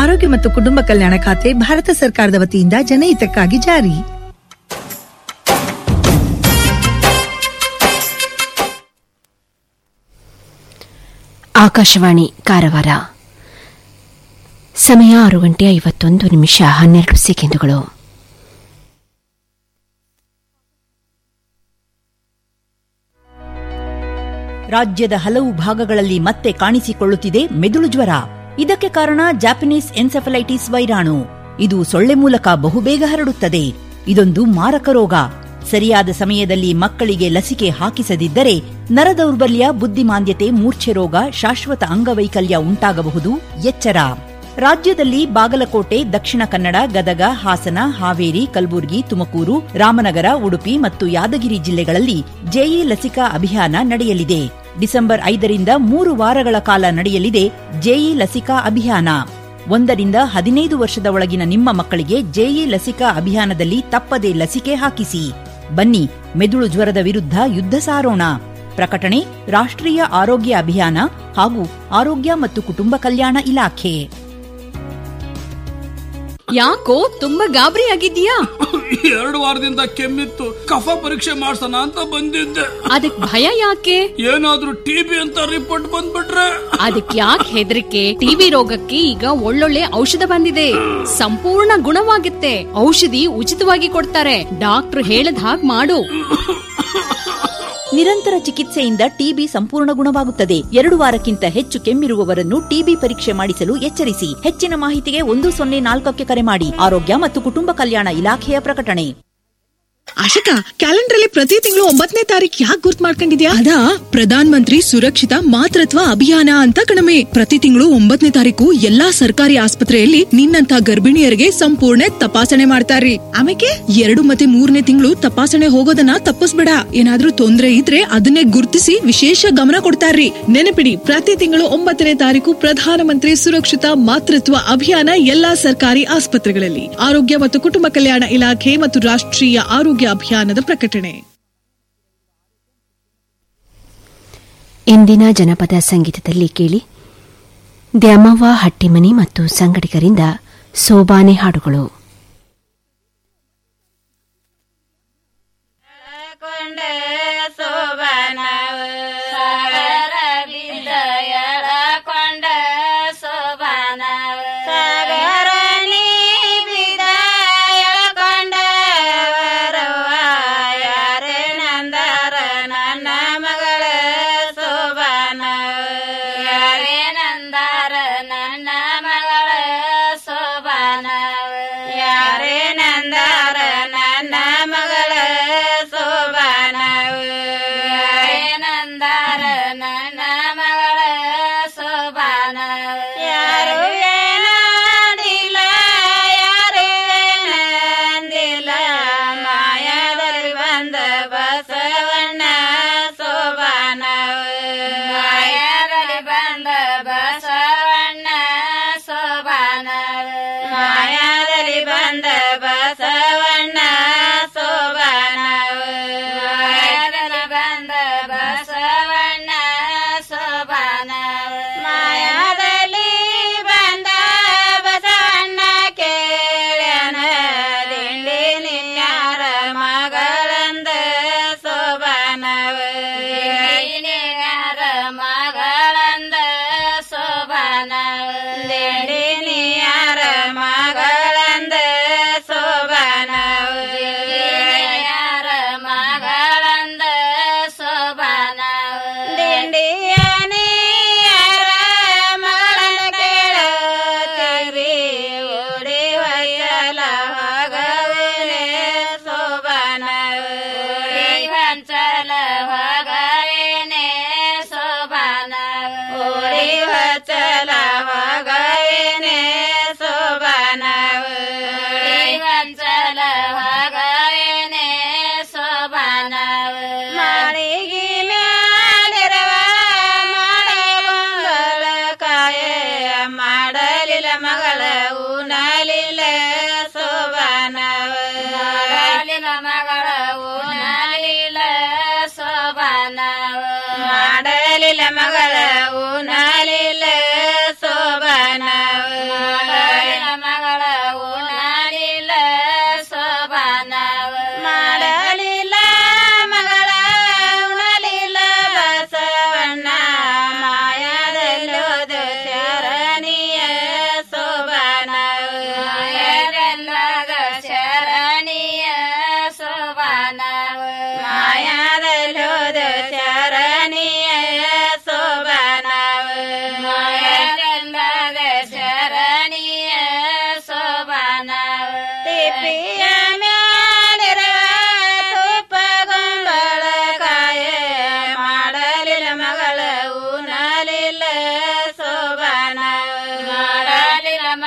ಆರೋಗ್ಯ ಮತ್ತು ಕುಟುಂಬ ಕಲ್ಯಾಣ ಖಾತೆ ಭಾರತ ಸರ್ಕಾರದ ವತಿಯಿಂದ ಜನಹಿತಕ್ಕಾಗಿ ಜಾರಿ ಆಕಾಶವಾಣಿ ಕಾರವಾರ ಸಮಯ ಆರು ಗಂಟೆ ಐವತ್ತೊಂದು ನಿಮಿಷ ಹನ್ನೆರಡು ಸೆಕೆಂಡುಗಳು ರಾಜ್ಯದ ಹಲವು ಭಾಗಗಳಲ್ಲಿ ಮತ್ತೆ ಕಾಣಿಸಿಕೊಳ್ಳುತ್ತಿದೆ ಮೆದುಳು ಜ್ವರ ಇದಕ್ಕೆ ಕಾರಣ ಜಾಪನೀಸ್ ಎನ್ಸೆಫಲೈಟಿಸ್ ವೈರಾಣು ಇದು ಸೊಳ್ಳೆ ಮೂಲಕ ಬಹುಬೇಗ ಹರಡುತ್ತದೆ ಇದೊಂದು ಮಾರಕ ರೋಗ ಸರಿಯಾದ ಸಮಯದಲ್ಲಿ ಮಕ್ಕಳಿಗೆ ಲಸಿಕೆ ಹಾಕಿಸದಿದ್ದರೆ ನರದೌರ್ಬಲ್ಯ ಬುದ್ಧಿಮಾಂದ್ಯತೆ ಮೂರ್ಛೆ ರೋಗ ಶಾಶ್ವತ ಅಂಗವೈಕಲ್ಯ ಉಂಟಾಗಬಹುದು ಎಚ್ಚರ ರಾಜ್ಯದಲ್ಲಿ ಬಾಗಲಕೋಟೆ ದಕ್ಷಿಣ ಕನ್ನಡ ಗದಗ ಹಾಸನ ಹಾವೇರಿ ಕಲಬುರಗಿ ತುಮಕೂರು ರಾಮನಗರ ಉಡುಪಿ ಮತ್ತು ಯಾದಗಿರಿ ಜಿಲ್ಲೆಗಳಲ್ಲಿ ಜೆಇ ಲಸಿಕಾ ಅಭಿಯಾನ ನಡೆಯಲಿದೆ ಡಿಸೆಂಬರ್ ಐದರಿಂದ ಮೂರು ವಾರಗಳ ಕಾಲ ನಡೆಯಲಿದೆ ಜೆಇ ಲಸಿಕಾ ಅಭಿಯಾನ ಒಂದರಿಂದ ಹದಿನೈದು ವರ್ಷದ ಒಳಗಿನ ನಿಮ್ಮ ಮಕ್ಕಳಿಗೆ ಜೆಇ ಲಸಿಕಾ ಅಭಿಯಾನದಲ್ಲಿ ತಪ್ಪದೇ ಲಸಿಕೆ ಹಾಕಿಸಿ ಬನ್ನಿ ಮೆದುಳು ಜ್ವರದ ವಿರುದ್ಧ ಯುದ್ಧ ಸಾರೋಣ ಪ್ರಕಟಣೆ ರಾಷ್ಟ್ರೀಯ ಆರೋಗ್ಯ ಅಭಿಯಾನ ಹಾಗೂ ಆರೋಗ್ಯ ಮತ್ತು ಕುಟುಂಬ ಕಲ್ಯಾಣ ಇಲಾಖೆ ಯಾಕೋ ತುಂಬಾ ಗಾಬರಿ ಆಗಿದ್ಯಾ ಎರಡು ವಾರದಿಂದ ಕೆಮ್ಮಿತ್ತು ಕಫ ಪರೀಕ್ಷೆ ಮಾಡ್ಸೋಣ ಅಂತ ಬಂದಿದ್ದೆ ಅದಕ್ ಭಯ ಯಾಕೆ ಏನಾದ್ರೂ ಟಿಬಿ ಅಂತ ರಿಪೋರ್ಟ್ ಬಂದ್ಬಿಟ್ರೆ ಅದಕ್ ಯಾಕೆ ಹೆದರಿಕೆ ಟಿವಿ ರೋಗಕ್ಕೆ ಈಗ ಒಳ್ಳೊಳ್ಳೆ ಔಷಧ ಬಂದಿದೆ ಸಂಪೂರ್ಣ ಗುಣವಾಗುತ್ತೆ ಔಷಧಿ ಉಚಿತವಾಗಿ ಕೊಡ್ತಾರೆ ಡಾಕ್ಟರ್ ಹೇಳದ್ ಹಾಗ್ ಮಾಡು ನಿರಂತರ ಚಿಕಿತ್ಸೆಯಿಂದ ಟಿಬಿ ಸಂಪೂರ್ಣ ಗುಣವಾಗುತ್ತದೆ ಎರಡು ವಾರಕ್ಕಿಂತ ಹೆಚ್ಚು ಕೆಮ್ಮಿರುವವರನ್ನು ಟಿಬಿ ಪರೀಕ್ಷೆ ಮಾಡಿಸಲು ಎಚ್ಚರಿಸಿ ಹೆಚ್ಚಿನ ಮಾಹಿತಿಗೆ ಒಂದು ಸೊನ್ನೆ ನಾಲ್ಕಕ್ಕೆ ಕರೆ ಮಾಡಿ ಆರೋಗ್ಯ ಮತ್ತು ಕುಟುಂಬ ಕಲ್ಯಾಣ ಇಲಾಖೆಯ ಪ್ರಕಟಣೆ ಆಶಿಕಾ ಕ್ಯಾಲೆಂಡರ್ ಅಲ್ಲಿ ಪ್ರತಿ ತಿಂಗಳು ಒಂಬತ್ತನೇ ತಾರೀಕು ಯಾಕೆ ಗುರ್ತ್ ಮಾಡ್ಕೊಂಡಿದ್ಯಾ ಅದಾ ಪ್ರಧಾನ್ ಮಂತ್ರಿ ಸುರಕ್ಷಿತ ಮಾತೃತ್ವ ಅಭಿಯಾನ ಅಂತ ಕಣಮೆ ಪ್ರತಿ ತಿಂಗಳು ಒಂಬತ್ತನೇ ತಾರೀಕು ಎಲ್ಲಾ ಸರ್ಕಾರಿ ಆಸ್ಪತ್ರೆಯಲ್ಲಿ ನಿನ್ನಂತ ಗರ್ಭಿಣಿಯರಿಗೆ ಸಂಪೂರ್ಣ ತಪಾಸಣೆ ಮಾಡ್ತಾರ್ರಿ ಆಮೇಲೆ ಎರಡು ಮತ್ತೆ ಮೂರನೇ ತಿಂಗಳು ತಪಾಸಣೆ ಹೋಗೋದನ್ನ ತಪ್ಪಿಸ್ಬೇಡ ಏನಾದ್ರೂ ತೊಂದ್ರೆ ಇದ್ರೆ ಅದನ್ನೇ ಗುರ್ತಿಸಿ ವಿಶೇಷ ಗಮನ ಕೊಡ್ತಾರ್ರಿ ನೆನಪಿಡಿ ಪ್ರತಿ ತಿಂಗಳು ಒಂಬತ್ತನೇ ತಾರೀಕು ಪ್ರಧಾನಮಂತ್ರಿ ಸುರಕ್ಷಿತ ಮಾತೃತ್ವ ಅಭಿಯಾನ ಎಲ್ಲಾ ಸರ್ಕಾರಿ ಆಸ್ಪತ್ರೆಗಳಲ್ಲಿ ಆರೋಗ್ಯ ಮತ್ತು ಕುಟುಂಬ ಕಲ್ಯಾಣ ಇಲಾಖೆ ಮತ್ತು ರಾಷ್ಟ್ರೀಯ ಆರೋಗ್ಯ ಅಭಿಯಾನದ ಪ್ರಕಟಣೆ ಇಂದಿನ ಜನಪದ ಸಂಗೀತದಲ್ಲಿ ಕೇಳಿ ದ್ಯಾಮವ್ವ ಹಟ್ಟಿಮನಿ ಮತ್ತು ಸಂಗಡಿಗರಿಂದ ಸೋಬಾನೆ ಹಾಡುಗಳು ಮಾಡಲಿಲ್ಲ ಮಗಳ ಉನಾಲಿಲ್ಲ ಸೋಬಾನ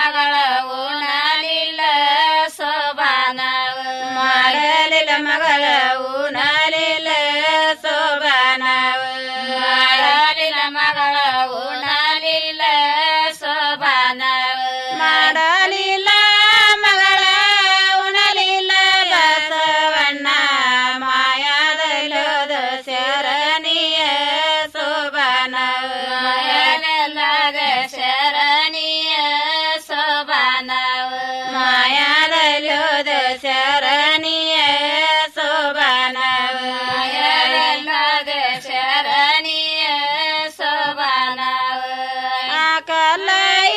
ಮಗಳ ಉಣಲಿಲ್ಲ ಸೋಬಾನವ ಮಾಡಲಿಲ್ಲ ಮಗಳ ಉಣಲಿಲ್ಲ ಸೋಬಾನವ ಮಾಡಲಿಲ್ಲ ಮಗಳ ಉಣಲಿಲ್ಲ ಸೋಬಾನವ ಮಾಡಲಿಲ್ಲ ಮಗಳ ಉಣಲಿಲ್ಲ ಬಸವಣ್ಣ ಮಾಯಾದಲ್ಲದ ಶರಣಿಯ ಸೋಬಾನವ ಮಾಯಾದಲ್ಲದ ಶರಣಿಯ ಸೋಬಾನವ ಮಾಯಾದಲ್ಲದ ಶರಣಿಯ ಸೋಬಾನವ ಮಾಯಾದಲ್ಲದ ಶರಣಿಯ ಸೋಬಾನವ ಕಲೈ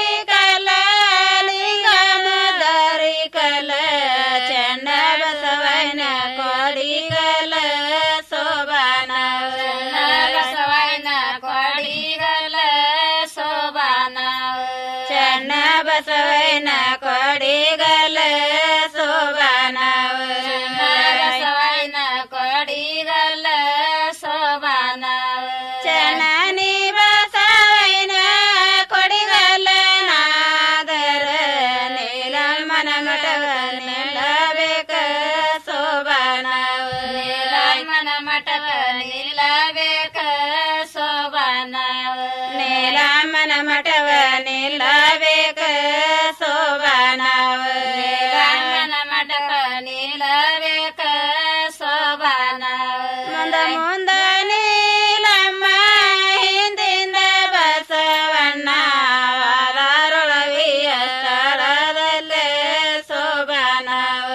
ಕಲಿಂಗಮದರಿ ಕಲ ಚಂಡ ಬಸವನ ಕೊಡಿಗಲ ಸೋಬಾನವ ಬಸವನ ಕೊಡಿಗಲ ಸೋಬಾನವ ಚಂಡ ಬಸವನ ಕೊಡಿಗಲ ಸೋಬಾನವ ಬಸವನ ಕೊಡಿಗಲ ಸೋಬಾನವ ಚನನಿ ಬಸವನ ಕೊಡಿಗಲ ನಾದರ ನೀಲ ಮನಮಟವ ನಿಲ್ಲಬೇಕ ಸೋಬಾನವ ನೀಲ ಮನಮಟವ ನಿಲ್ಲಬೇಕ ಸೋಬಾನವ ನೀಲ ಮನಮಟವ ನಿಲ್ಲಬೇಕ ಸೋಬಾನವ ನೀಲ ಮನಮಟವ ನಿಲ್ಲಬೇಕ ಸೋಬಾನವ ಮುಂದ ಮುಂದ ನೀಲಮ್ಮ ಹಿಂದಿಂದ ಬಸವಣ್ಣ ವಾದಾರೊಳವಿಯ ಸ್ಥಳದಲ್ಲೇ ಸೋಬಾನವ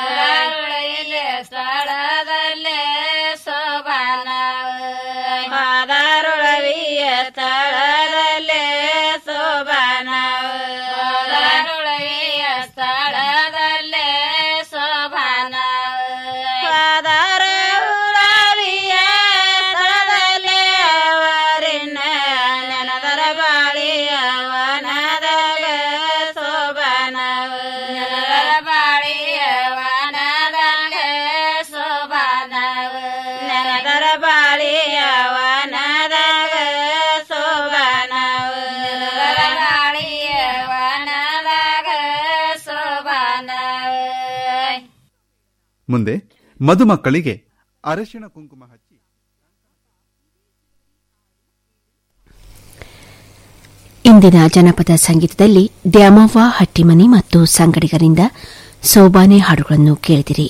ಸ್ಥಳದಲ್ಲೇ ಸೋಬಾನವ ವಾದಾರೊಳವಿಯ ಸ್ಥಳದಲ್ಲೇ ಸೋಬಾನವ ವಾದಾರೊಳವಿಯ ಸ್ಥಳದಲ್ಲೇ ಸೋಬಾನವ ವಾದಾರ ಉಳವಿಯ ಸ್ಥಳದಲ್ಲೇ ಅವರಿನ ನೆನದರ ಬಾಳಿಯ ವನದಾಗ ಸೋಬಾನವ ನೆನದರ ಬಾಳಿಯ ವನದಾಗ ಸೋಬಾನವ ನೆನದರ ಬಾಳಿಯ ವನದಾಗ ಸೋಬಾನವ ನೆನದರ ಬಾಳಿಯ ವನದಾಗ ಸೋಬಾನವ ಮುಂದೆ ಮದುಮಕ್ಕಳಿಗೆ ಅರಶಿಣ ಕುಂಕುಮ ಹಚ್ಚಿ ಇಂದಿನ ಜನಪದ ಸಂಗೀತದಲ್ಲಿ ದ್ಯಾಮವ್ವ ಹಟ್ಟಿಮನಿ ಮತ್ತು ಸಂಗಡಿಗರಿಂದ ಸೋಬಾನೆ ಹಾಡುಗಳನ್ನು ಕೇಳಿದಿರಿ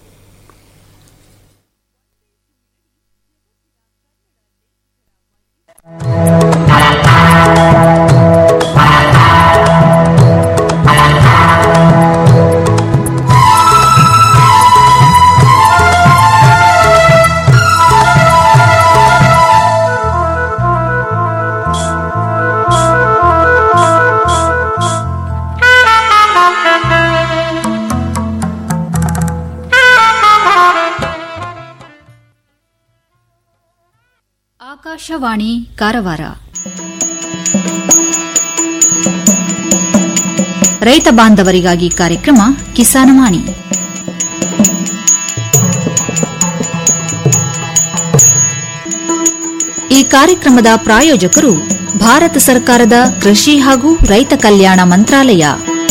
ಆಕಾಶವಾಣಿ ಕಾರವಾರ ರೈತ ಬಾಂಧವರಿಗಾಗಿ ಕಾರ್ಯಕ್ರಮ ಕಿಸಾನವಾಣಿ ಈ ಕಾರ್ಯಕ್ರಮದ ಪ್ರಾಯೋಜಕರು ಭಾರತ ಸರ್ಕಾರದ ಕೃಷಿ ಹಾಗೂ ರೈತ ಕಲ್ಯಾಣ ಮಂತ್ರಾಲಯ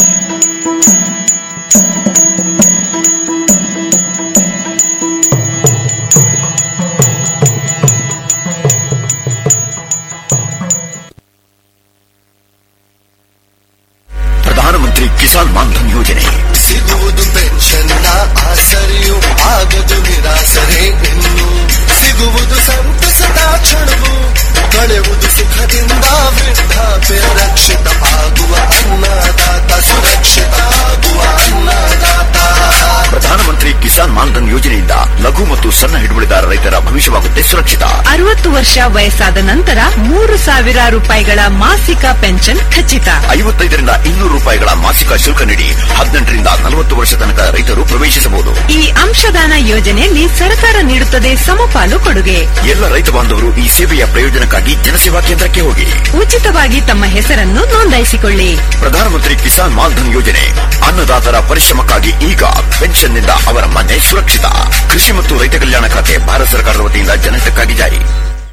ಪ್ರಧಾನಮಂತ್ರಿ ಕಿಸಾನ್ ಮಾನ್ಧನ್ ಯೋಜನೆ ಸಿಗುವುದು ಪೆನ್ಷನ್ನ ಆಸರೆಯು ಆಗದು ನಿರಾಸರೆ ಇನ್ನು ಸಿಗುವುದು ಸಂತಸದ ಕ್ಷಣವು ಕಳೆಯುವುದು ಸುಖದಿಂದ ವೃದ್ಧಾಪ್ಯ ರಕ್ಷಿತ ಆಗುವ ಅನ್ನದಾತ ಸುರಕ್ಷಿತ ಆಗುವ ಅನ್ನದಾತ ಪ್ರಧಾನಮಂತ್ರಿ ಕಿಸಾನ್ ಮಾನ್ಧನ್ ಯೋಜನೆಯಿಂದ ಲಘು ಮತ್ತು ಸಣ್ಣ ಹಿಡುವಳಿದಾರ ರೈತರ ಭವಿಷ್ಯವಾಗುತ್ತೆ ಸುರಕ್ಷಿತ ಅರವತ್ತು ವರ್ಷ ವಯಸ್ಸಾದ ನಂತರ ಮೂರು ಸಾವಿರ ರೂಪಾಯಿಗಳ ಮಾಸಿಕ ಪೆನ್ಷನ್ ಖಚಿತ ಐವತ್ತೈದರಿಂದ ಇನ್ನೂರು ರೂಪಾಯಿಗಳ ಮಾಸಿಕ ಶುಲ್ಕ ನೀಡಿ ಹದಿನೆಂಟರಿಂದ ನಲವತ್ತು ವರ್ಷ ತನಕ ರೈತರು ಪ್ರವೇಶಿಸಬಹುದು ಈ ಅಂಶದಾನ ಯೋಜನೆಯಲ್ಲಿ ಸರ್ಕಾರ ನೀಡುತ್ತದೆ ಸಮಪಾಲು ಕೊಡುಗೆ ಎಲ್ಲ ರೈತ ಬಾಂಧವರು ಈ ಸೇವೆಯ ಪ್ರಯೋಜನಕ್ಕಾಗಿ ಜನಸೇವಾ ಕೇಂದ್ರಕ್ಕೆ ಹೋಗಿ ಉಚಿತವಾಗಿ ತಮ್ಮ ಹೆಸರನ್ನು ನೋಂದಾಯಿಸಿಕೊಳ್ಳಿ ಪ್ರಧಾನಮಂತ್ರಿ ಕಿಸಾನ್ ಮಾನ್ಧನ್ ಯೋಜನೆ ಅನ್ನದಾತರ ಪರಿಶ್ರಮಕ್ಕಾಗಿ ಈಗ ಪೆನ್ಷನ್ನಿಂದ ಅವರ ಮನೆ ಸುರಕ್ಷಿತ ಕೃಷಿ ಮತ್ತು ರೈತ ಕಲ್ಯಾಣ ಖಾತೆ ಭಾರತ ಸರ್ಕಾರದ ವತಿಯಿಂದ ಜನಹಿತಕ್ಕಾಗಿ ಜಾರಿ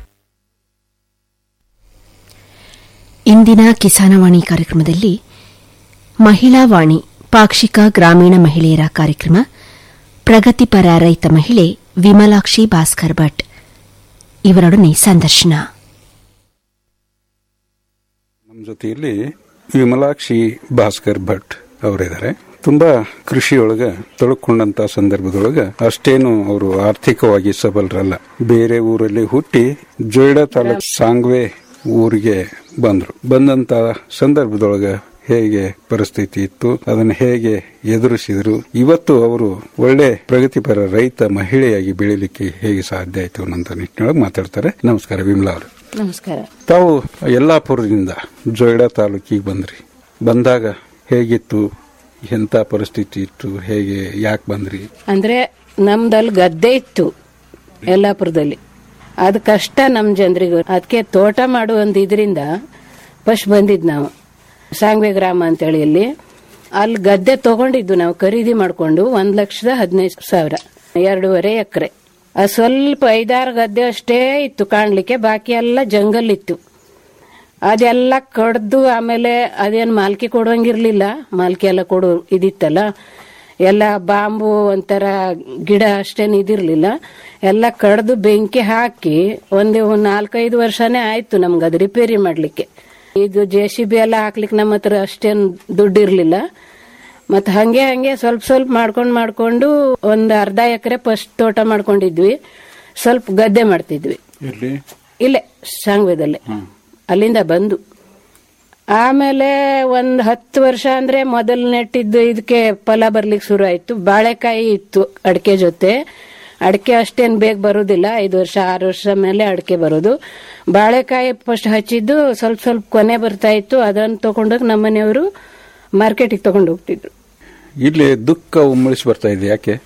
ಇಂದಿನ ಕಿಸಾನವಾಣಿ ಕಾರ್ಯಕ್ರಮದಲ್ಲಿ ಮಹಿಳಾ ವಾಣಿ ಪಾಕ್ಷಿಕ ಗ್ರಾಮೀಣ ಮಹಿಳೆಯರ ಕಾರ್ಯಕ್ರಮ ಪ್ರಗತಿಪರ ರೈತ ಮಹಿಳೆ ವಿಮಲಾಕ್ಷಿ ಭಾಸ್ಕರ್ ಭಟ್ ಇವರೊಡನೆ ಸಂದರ್ಶನ ನಮ್ಮ ಜೊತೆಯಲ್ಲಿ ವಿಮಲಾಕ್ಷಿ ಭಾಸ್ಕರ್ ಭಟ್ ಅವರಿದ್ದಾರೆ ತುಂಬಾ ಕೃಷಿಯೊಳಗ ತೊಡಕೊಂಡಂತ ಸಂದರ್ಭದೊಳಗ ಅಷ್ಟೇನು ಅವರು ಆರ್ಥಿಕವಾಗಿ ಸಬಲರಲ್ಲ ಬೇರೆ ಊರಲ್ಲಿ ಹುಟ್ಟಿ ಜೊಯ್ಡಾ ತಾಲೂಕ್ ಸಾಂಗ್ವೆ ಊರಿಗೆ ಬಂದ್ರು ಬಂದಂತ ಸಂದರ್ಭದೊಳಗ ಹೇಗೆ ಪರಿಸ್ಥಿತಿ ಇತ್ತು ಅದನ್ನ ಹೇಗೆ ಎದುರಿಸಿದ್ರು ಇವತ್ತು ಅವರು ಒಳ್ಳೆ ಪ್ರಗತಿಪರ ರೈತ ಮಹಿಳೆಯಾಗಿ ಬೆಳಿಲಿಕ್ಕೆ ಹೇಗೆ ಸಾಧ್ಯ ಆಯ್ತು ಅನ್ನೋ ನಿಟ್ಟಿನೊಳಗೆ ಮಾತಾಡ್ತಾರೆ ನಮಸ್ಕಾರ ವಿಮಲಾ ಅವರು ನಮಸ್ಕಾರ ತಾವು ಯಲ್ಲಾಪುರದಿಂದ ಜೊಯ್ಡಾ ತಾಲೂಕಿಗೆ ಬಂದ್ರಿ ಬಂದಾಗ ಹೇಗಿತ್ತು ಎಂತ ಪರಿಸ್ಥಿತಿ ಇತ್ತು ಹೇಗೆ ಯಾಕೆ ಬಂದ್ರಿ ಅಂದ್ರೆ ನಮ್ದಲ್ಲಿ ಗದ್ದೆ ಇತ್ತು ಯಲ್ಲಾಪುರದಲ್ಲಿ ಅದು ಕಷ್ಟ ನಮ್ ಜನರಿಗೂ ಅದಕ್ಕೆ ತೋಟ ಮಾಡುವಂತ ಇದರಿಂದ ಫಸ್ಟ್ ಬಂದಿದ್ ನಾವು ಸಾಂಗ್ವೆ ಗ್ರಾಮ ಅಂತೇಳಿ ಇಲ್ಲಿ ಅಲ್ಲಿ ಗದ್ದೆ ತಗೊಂಡಿದ್ದು ನಾವು ಖರೀದಿ ಮಾಡ್ಕೊಂಡು ಒಂದ್ ಲಕ್ಷದ ಹದಿನೈದು ಸಾವಿರ ಎರಡೂವರೆ ಎಕರೆ ಅದು ಸ್ವಲ್ಪ ಐದಾರು ಗದ್ದೆ ಅಷ್ಟೇ ಇತ್ತು ಕಾಣ್ಲಿಕ್ಕೆ ಬಾಕಿ ಎಲ್ಲ ಜಂಗಲ್ ಇತ್ತು ಅದೆಲ್ಲ ಕಡ್ದು ಆಮೇಲೆ ಅದೇನ್ ಮಾಲ್ಕಿ ಕೊಡುವಂಗಿರ್ಲಿಲ್ಲ ಮಾಲ್ಕಿ ಎಲ್ಲ ಕೊಡು ಇದಿತ್ತಲ್ಲ ಎಲ್ಲ ಬಾಂಬು ಒಂಥರ ಗಿಡ ಅಷ್ಟೇನು ಇದಿರ್ಲಿಲ್ಲ ಎಲ್ಲ ಕಡ್ದು ಬೆಂಕಿ ಹಾಕಿ ಒಂದೇ ಒಂದ್ ನಾಲ್ಕೈದು ವರ್ಷನೇ ಆಯ್ತು ನಮ್ಗೆ ಅದು ರಿಪೇರಿ ಮಾಡ್ಲಿಕ್ಕೆ ಇದು ಜೆ ಸಿ ಬಿ ಎಲ್ಲ ಹಾಕ್ಲಿಕ್ಕೆ ನಮ್ಮ ಹತ್ರ ಅಷ್ಟೇನು ದುಡ್ಡು ಇರ್ಲಿಲ್ಲ ಮತ್ ಹಂಗೆ ಹಂಗೆ ಸ್ವಲ್ಪ ಸ್ವಲ್ಪ ಮಾಡ್ಕೊಂಡ್ ಮಾಡ್ಕೊಂಡು ಒಂದ್ ಅರ್ಧ ಎಕರೆ ಫಸ್ಟ್ ತೋಟ ಮಾಡ್ಕೊಂಡಿದ್ವಿ ಸ್ವಲ್ಪ ಗದ್ದೆ ಮಾಡ್ತಿದ್ವಿ ಎಲ್ಲಿ ಇಲ್ಲೇ ಸಾಂಗ್ವೇದಲ್ಲೇ ಅಲ್ಲಿಂದ ಬಂದು ಆಮೇಲೆ ಒಂದ್ ಹತ್ತು ವರ್ಷ ಅಂದ್ರೆ ಮೊದಲ್ ನೆಟ್ಟಿದ್ದು ಇದಕ್ಕೆ ಫಲ ಬರ್ಲಿಕ್ಕೆ ಶುರು ಆಯ್ತು ಬಾಳೆಕಾಯಿ ಇತ್ತು ಅಡಿಕೆ ಜೊತೆ ಅಡಿಕೆ ಅಷ್ಟೇನ್ ಬೇಗ ಬರುದಿಲ್ಲ ಐದು ವರ್ಷ ಆರು ವರ್ಷ ಮೇಲೆ ಅಡಿಕೆ ಬರೋದು ಬಾಳೆಕಾಯಿ ಫಸ್ಟ್ ಹಚ್ಚಿದ್ದು ಸ್ವಲ್ಪ ಸ್ವಲ್ಪ ಕೊನೆ ಬರ್ತಾ ಇತ್ತು ಅದನ್ನ ತಗೊಂಡೋಗಿ ನಮ್ಮನೆಯವರು ಮಾರ್ಕೆಟಿಗೆ ತಗೊಂಡು ಹೋಗ್ತಿದ್ರು ಇಲ್ಲಿ ದುಃಖ ಉಮ್ಮಳಿಸಿ ಬರ್ತಾ ಇದೆ ಯಾಕೆ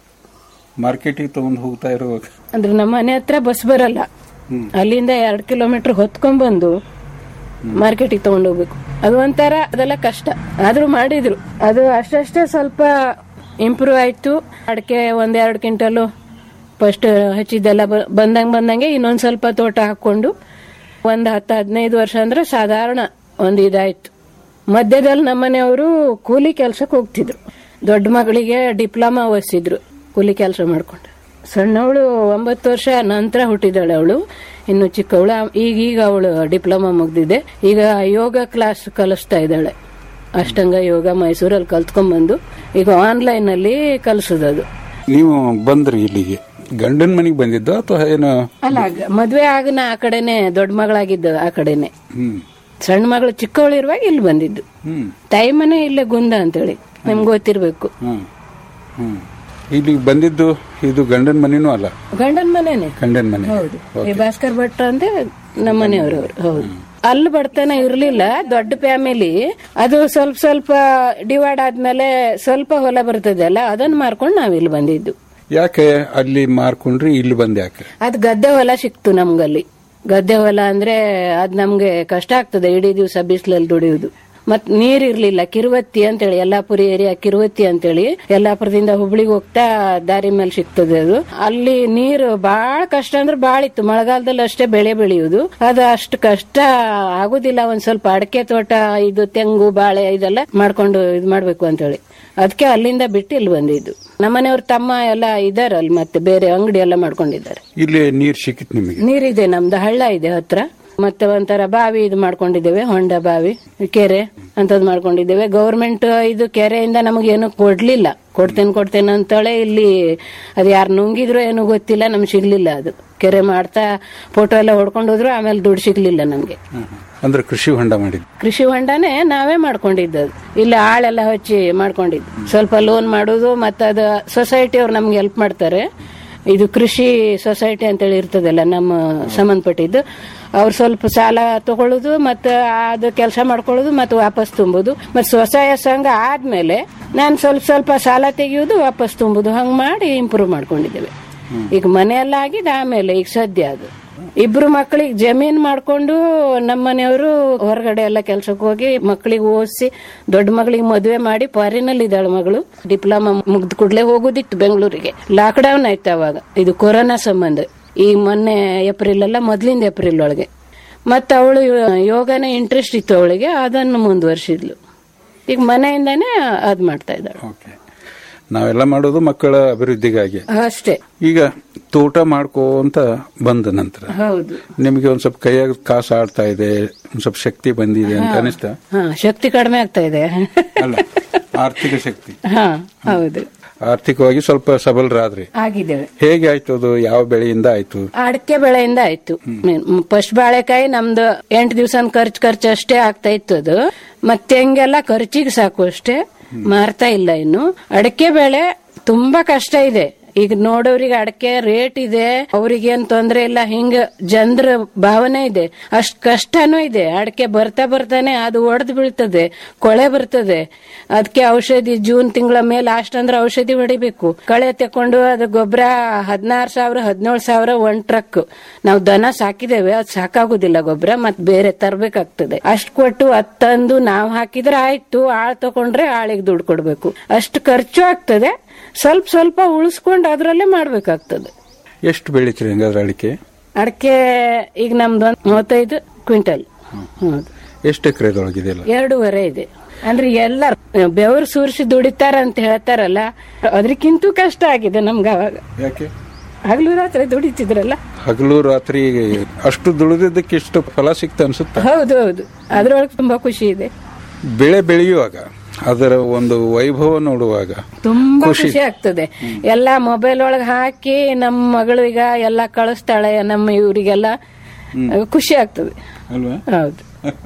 ಮಾರ್ಕೆಟಿಗೆ ತಗೊಂಡು ಹೋಗ್ತಾ ಇರುವಾಗ ಅಂದ್ರೆ ನಮ್ಮ ಮನೆ ಹತ್ರ ಬಸ್ ಬರಲ್ಲ ಅಲ್ಲಿಂದ ಎರಡ್ ಕಿಲೋಮೀಟರ್ ಹೊತ್ಕೊಂಡ್ ಬಂದು ಮಾರ್ಕೆಟಿಗೆ ತಗೊಂಡು ಹೋಗ್ಬೇಕು ಅದು ಒಂಥರ ಅದೆಲ್ಲ ಕಷ್ಟ ಆದ್ರೂ ಮಾಡಿದ್ರು ಅದು ಅಷ್ಟಷ್ಟೇ ಸ್ವಲ್ಪ ಇಂಪ್ರೂವ್ ಆಯ್ತು ಅಡಿಕೆ ಒಂದೆರಡು ಕ್ವಿಂಟಲು ಫಸ್ಟ್ ಹಚ್ಚಿದ್ದೆಲ್ಲ ಬ- ಬಂದಂಗ್ ಬಂದಂಗೆ ಇನ್ನೊಂದ್ ಸ್ವಲ್ಪ ತೋಟ ಹಾಕೊಂಡು ಒಂದ್ ಹತ್ತು ಹದಿನೈದು ವರ್ಷ ಅಂದ್ರೆ ಸಾಧಾರಣ ಒಂದ್ ಇದಾಯ್ತು ಮಧ್ಯದಲ್ಲಿ ನಮ್ಮನೆಯವರು ಕೂಲಿ ಕೆಲ್ಸಕ್ಕೆ ಹೋಗ್ತಿದ್ರು ದೊಡ್ಡ ಮಗಳಿಗೆ ಡಿಪ್ಲೊಮಾ ಓದಿಸಿದ್ರು ಕೂಲಿ ಕೆಲಸ ಮಾಡ್ಕೊಂಡು ಸಣ್ಣವಳು ಒಂಬತ್ತು ವರ್ಷ ನಂತರ ಹುಟ್ಟಿದಾಳೆ ಅವಳು ಇನ್ನು ಚಿಕ್ಕವಳು ಈಗೀಗ ಅವಳು ಡಿಪ್ಲೊಮಾ ಮುಗ್ದಿದೆ ಈಗ ಯೋಗ ಕ್ಲಾಸ್ ಕಲಿಸ್ತಾ ಇದ್ದಾಳೆ ಅಷ್ಟಂಗ ಯೋಗ ಮೈಸೂರಲ್ಲಿ ಕಲ್ತ್ಕೊಂಡ್ಬಂದು ಈಗ ಆನ್ಲೈನ್ ಅಲ್ಲಿ ಕಲಿಸೋದದು ನೀವು ಬಂದ್ರಿ ಇಲ್ಲಿಗೆ ಗಂಡನ ಮನೆಗೆ ಬಂದಿದ್ದ ಅಥವಾ ಏನು ಅಲ್ಲ ಗ- ಮದ್ವೆ ಆಗನ ಆ ಕಡೆನೆ ದೊಡ್ಡ ಮಗಳಾಗಿದ್ದ ಆ ಕಡೆನೆ ಹ್ಮ್ ಸಣ್ಣ ಮಗಳು ಚಿಕ್ಕವಳು ಇರುವಾಗ ಇಲ್ಲಿ ಬಂದಿದ್ದು ಹ್ಮ್ ತಾಯಿ ಮನೆ ಇಲ್ಲೇ ಗುಂದ ಅಂತೇಳಿ ನಿಮ್ಗೆ ಗೊತ್ತಿರ್ಬೇಕು ಹ್ಮ್ ಹ್ಮ್ ಇಲ್ಲಿಗೆ ಬಂದಿದ್ದು ಇದು ಗಂಡನ ಮನೆನೂ ಅಲ್ಲ ಗಂಡನ ಮನೆನೆ ಗಂಡನ ಮನೆ ಹೌದು ಈ ಭಾಸ್ಕರ್ ಭಟ್ ಅಂದ್ರೆ ನಮ್ಮ ಮನೆಯವರು ಅವ್ರು. ಹೌದು ಅಲ್ಲಿ ಬಡತನ ಇರ್ಲಿಲ್ಲ ದೊಡ್ಡ ಫ್ಯಾಮಿಲಿ ಅದು ಸ್ವಲ್ಪ ಸ್ವಲ್ಪ ಡಿವೈಡ್ ಆದ್ಮೇಲೆ ಸ್ವಲ್ಪ ಹೊಲ ಬರ್ತದಲ್ಲ ಅದನ್ನ ಮಾರ್ಕೊಂಡು ನಾವ್ ಇಲ್ಲಿ ಬಂದಿದ್ದು ಯಾಕೆ ಅಲ್ಲಿ ಮಾರ್ಕೊಂಡ್ರಿ ಇಲ್ಲಿ ಬಂದ್ ಯಾಕೆ ಅದ್ ಗದ್ದೆ ಹೊಲ ಸಿಕ್ತು ನಮ್ಗಲ್ಲಿ ಗದ್ದೆ ಹೊಲ ಅಂದ್ರೆ ಅದ್ ನಮ್ಗೆ ಕಷ್ಟ ಆಗ್ತದೆ ಇಡೀ ದಿವಸ ಬಿಸಿಲಲ್ಲಿ ದುಡಿಯುವುದು ಮತ್ ನೀರ್ ಇರ್ಲಿಲ್ಲ ಕಿರುವತ್ತಿ ಅಂತೇಳಿ ಯಲ್ಲಾಪುರಿ ಏರಿಯಾ ಕಿರುವತ್ತಿ ಅಂತೇಳಿ ಯಲ್ಲಾಪುರದಿಂದ ಹುಬ್ಳಿಗೆ ಹೋಗ್ತಾ ದಾರಿ ಮೇಲೆ ಸಿಗ್ತದೆ ಅದು ಅಲ್ಲಿ ನೀರು ಬಾಳ ಕಷ್ಟ ಅಂದ್ರೆ ಬಾಳ ಇತ್ತು ಮಳೆಗಾಲದಲ್ಲಿ ಅಷ್ಟೇ ಬೆಳೆ ಬೆಳೆಯುವುದು ಅದು ಅಷ್ಟು ಕಷ್ಟ ಆಗುದಿಲ್ಲ ಒಂದ್ ಸ್ವಲ್ಪ ಅಡಕೆ ತೋಟ ಇದು ತೆಂಗು ಬಾಳೆ ಇದೆಲ್ಲ ಮಾಡ್ಕೊಂಡು ಇದ್ ಮಾಡ್ಬೇಕು ಅಂತೇಳಿ ಅದಕ್ಕೆ ಅಲ್ಲಿಂದ ಬಿಟ್ಟು ಇಲ್ಲಿ ಬಂದಿದ್ದು ನಮ್ಮನೆಯವ್ರ ತಮ್ಮ ಎಲ್ಲ ಇದಾರೆ ಅಲ್ಲಿ ಮತ್ತೆ ಬೇರೆ ಅಂಗಡಿ ಎಲ್ಲ ಮಾಡ್ಕೊಂಡಿದ್ದಾರೆ ಇಲ್ಲಿ ನೀರ್ ಸಿಕ್ಕಿತ್ ನಿಮಗೆ ನೀರಿದೆ ನಮ್ದು ಹಳ್ಳ ಇದೆ ಹತ್ರ ಮತ್ತೆ ಒಂಥರ ಬಾವಿ ಇದು ಮಾಡ್ಕೊಂಡಿದ್ದೇವೆ ಹೊಂಡ ಬಾವಿ ಕೆರೆ ಅಂತದ್ ಮಾಡ್ಕೊಂಡಿದ್ದೇವೆ ಗೌರ್ಮೆಂಟ್ ಇದು ಕೆರೆಯಿಂದ ನಮಗೇನು ಕೊಡ್ಲಿಲ್ಲ ಕೊಡ್ತೇನೆ ಕೊಡ್ತೇನೆ ಅಂತೇಳಿ ಇಲ್ಲಿ ಅದು ಯಾರು ನುಂಗಿದ್ರು ಏನು ಗೊತ್ತಿಲ್ಲ ನಮ್ಗೆ ಸಿಗ್ಲಿಲ್ಲ ಅದು ಕೆರೆ ಮಾಡ್ತಾ ಫೋಟೋ ಎಲ್ಲ ಹೊಡ್ಕೊಂಡು ಹೋದ್ರು ಆಮೇಲೆ ದುಡ್ಡು ಸಿಗ್ಲಿಲ್ಲ ನಮ್ಗೆ ಅಂದ್ರೆ ಕೃಷಿ ಹೊಂಡ ಮಾಡಿದ್ ಕೃಷಿ ಹೊಂಡನೇ ನಾವೇ ಮಾಡ್ಕೊಂಡಿದ್ದದು ಇಲ್ಲಿ ಆಳೆಲ್ಲ ಹಚ್ಚಿ ಮಾಡ್ಕೊಂಡಿದ್ದು ಸ್ವಲ್ಪ ಲೋನ್ ಮಾಡೋದು ಮತ್ತೆ ಅದು ಸೊಸೈಟಿ ಅವ್ರು ನಮ್ಗೆ ಹೆಲ್ಪ್ ಮಾಡ್ತಾರೆ ಇದು ಕೃಷಿ ಸೊಸೈಟಿ ಅಂತೇಳಿ ಇರ್ತದಲ್ಲ ನಮ್ಮ ಸಂಬಂಧಪಟ್ಟಿದ್ದು ಅವ್ರು ಸ್ವಲ್ಪ ಸಾಲ ತಗೊಳ್ಳೋದು ಮತ್ತೆ ಅದು ಕೆಲಸ ಮಾಡ್ಕೊಳ್ಳೋದು ಮತ್ತೆ ವಾಪಸ್ ತುಂಬೋದು ಮತ್ತೆ ಸ್ವಸಹಾಯ ಸಂಘ ಆದ್ಮೇಲೆ ನಾನು ಸ್ವಲ್ಪ ಸ್ವಲ್ಪ ಸಾಲ ತೆಗೆಯೋದು ವಾಪಸ್ ತುಂಬುದು ಹಂಗ್ ಮಾಡಿ ಇಂಪ್ರೂವ್ ಮಾಡ್ಕೊಂಡಿದ್ದೇವೆ ಈಗ ಮನೆಯೆಲ್ಲ ಆಗಿದೆ ಆಮೇಲೆ ಈಗ ಸದ್ಯ ಅದು ಇಬ್ರು ಮಕ್ಕಳಿಗೆ ಜಮೀನ್ ಮಾಡ್ಕೊಂಡು ನಮ್ಮ ಮನೆಯವರು ಹೊರಗಡೆ ಎಲ್ಲ ಕೆಲ್ಸಕ್ಕೆ ಹೋಗಿ ಮಕ್ಕಳಿಗೆ ಓದಿಸಿ ದೊಡ್ಡ ಮಗಳಿಗೆ ಮದುವೆ ಮಾಡಿ ಫಾರಿನಲ್ಲಿ ಇದ್ದಾಳೆ ಮಗಳು ಡಿಪ್ಲೊಮಾ ಮುಗ್ದ ಕೂಡಲೇ ಹೋಗೋದಿತ್ತು ಬೆಂಗಳೂರಿಗೆ ಲಾಕ್ ಡೌನ್ ಆಯ್ತು ಅವಾಗ ಇದು ಕೊರೋನಾ ಸಂಬಂಧ ಈ ಮೊನ್ನೆ ಏಪ್ರಿಲ್ ಅಲ್ಲ ಮೊದ್ಲಿಂದ ಏಪ್ರಿಲ್ ಒಳಗೆ ಮತ್ತೆ ಅವಳು ಯೋಗನೇ ಇಂಟ್ರೆಸ್ಟ್ ಇತ್ತು ಅವಳಿಗೆ ಅದನ್ನು ಮುಂದುವರ್ಸಿದ್ಲು ಈಗ ಮನೆಯಿಂದಾನೇ ಅದ್ ಮಾಡ್ತಾ ಇದ್ದಾಳೆ ನಾವೆಲ್ಲ ಮಾಡೋದು ಮಕ್ಕಳ ಅಭಿವೃದ್ಧಿಗಾಗಿ ಅಷ್ಟೇ ಈಗ ತೋಟ ಮಾಡ್ಕೋ ಅಂತ ಬಂದ ನಂತರ ಹೌದು ನಿಮಗೆ ಒಂದ್ ಸ್ವಲ್ಪ ಕೈಯಾಗ ಕಾಸು ಆಡ್ತಾ ಇದೆ ಒಂದ್ ಸ್ವಲ್ಪ ಶಕ್ತಿ ಬಂದಿದೆ ಅಂತ ಹಾ. ಅನಿಸ್ತಾ ಹಾ ಶಕ್ತಿ ಕಡಿಮೆ ಆಗ್ತಾ ಇದೆ ಅಲ್ಲ ಆರ್ಥಿಕ ಶಕ್ತಿ ಹಾ ಹೌದು ಆರ್ಥಿಕವಾಗಿ ಸ್ವಲ್ಪ ಸಬಲರಾದ್ರಿ ಆಗಿದ್ದೇವೆ ಹೇಗೆ ಆಯ್ತು ಅದು ಯಾವ ಬೆಳೆಯಿಂದ ಆಯ್ತು ಅಡಕೆ ಬೆಳೆಯಿಂದ ಆಯ್ತು ಫಸ್ಟ್ ಬಾಳೆಕಾಯಿ ನಮ್ದು ಎಂಟು ದಿವಸ ಖರ್ಚು ಖರ್ಚು ಅಷ್ಟೇ ಆಗ್ತಾ ಇತ್ತು ಅದು ಮತ್ತೆ ಹೆಂಗೆಲ್ಲ ಖರ್ಚಿಗೆ ಸಾಕು ಅಷ್ಟೇ ಮಾರ್ತಾ ಇಲ್ಲ ಇನ್ನು ಅಡಕೆ ಬೆಳೆ ತುಂಬಾ ಕಷ್ಟ ಇದೆ ಈಗ ನೋಡೋರಿಗೆ ಅಡಕೆ ರೇಟ್ ಇದೆ ಅವ್ರಿಗೆ ಏನ್ ತೊಂದ್ರೆ ಇಲ್ಲ ಹಿಂಗ ಜನರ ಭಾವನೆ ಇದೆ ಅಷ್ಟ್ ಕಷ್ಟನೂ ಇದೆ ಅಡಕೆ ಬರ್ತಾ ಬರ್ತಾನೆ ಅದು ಒಡೆದು ಬೀಳ್ತದೆ ಕೊಳೆ ಬರ್ತದೆ ಅದಕ್ಕೆ ಔಷಧಿ ಜೂನ್ ತಿಂಗಳ ಮೇಲೆ ಲಾಸ್ಟ್ ಅಂದ್ರೆ ಔಷಧಿ ಹೊಡಿಬೇಕು ಕಳೆ ತಕೊಂಡು ಅದು ಗೊಬ್ಬರ ಹದಿನಾರು ಸಾವಿರ ಹದಿನೇಳು ಸಾವಿರ ಒಂದ್ ಟ್ರಕ್ ನಾವು ದನ ಸಾಕಿದ್ದೇವೆ ಅದು ಸಾಕಾಗುದಿಲ್ಲ ಗೊಬ್ಬರ ಮತ್ ಬೇರೆ ತರ್ಬೇಕಾಗ್ತದೆ ಅಷ್ಟ್ ಕೊಟ್ಟು ಅದ್ ತಂದು ನಾವ್ ಹಾಕಿದ್ರೆ ಆಯ್ತು ಆಳ್ ತಕೊಂಡ್ರೆ ಆಳಿಗೆ ದುಡ್ಡು ಕೊಡ್ಬೇಕು ಅಷ್ಟು ಖರ್ಚು ಆಗ್ತದೆ ಸ್ವಲ್ಪ ಸ್ವಲ್ಪ ಉಳಿಸ್ಕೊಂಡು ಅದ್ರಲ್ಲೇ ಮಾಡ್ಬೇಕಾಗ್ತದೆ ಎಷ್ಟು ಬೆಳಿತೀರಿ ಹಂಗಾದ್ರೆ ಅಡಿಕೆ ಅಡಕೆ ಈಗ ನಮ್ದು ಒಂದ್ ಮೂವತ್ತೈದು ಕ್ವಿಂಟಲ್ ಹೌದು ಎಷ್ಟು ಎಕರೆದೊಳಗಿದೆ ಅಲ್ಲ ಎರಡೂವರೆ ಇದೆ ಅಂದ್ರೆ ಎಲ್ಲ ಬೆವರು ಸುರಿಸಿ ದುಡಿತಾರ ಅಂತ ಹೇಳ್ತಾರಲ್ಲ ಅದ್ರಕ್ಕಿಂತೂ ಕಷ್ಟ ಆಗಿದೆ ನಮ್ಗೆ ಅವಾಗ ಯಾಕೆ ಹಗಲು ರಾತ್ರಿ ದುಡಿತಿದ್ರಲ್ಲ ಹಗಲು ರಾತ್ರಿ ಅಷ್ಟು ದುಡಿದಿದ್ದಕ್ಕೆ ಇಷ್ಟು ಫಲ ಸಿಕ್ತ ಅನ್ಸುತ್ತ ಹೌದು ಹೌದು ಅದ್ರೊಳಗೆ ತುಂಬಾ ಖುಷಿ ಇದೆ ಬೆಳೆ ಬೆಳೆಯುವಾಗ ಅದರ ಒಂದು ವೈಭವ ನೋಡುವಾಗ ತುಂಬಾ ಖುಷಿ. ಖುಷಿ ಆಗ್ತದೆ ಎಲ್ಲಾ ಮೊಬೈಲ್ ಒಳಗ ಹಾಕಿ ನಮ್ಮ ಮಗಳು ಈಗ ಎಲ್ಲಾ ಕಳಿಸ್ತಾಳೆ ನಮ್ಮ ಇವರಿಗೆಲ್ಲ ಖುಷಿ ಆಗ್ತದೆ ಅಲ್ವಾ ಹೌದು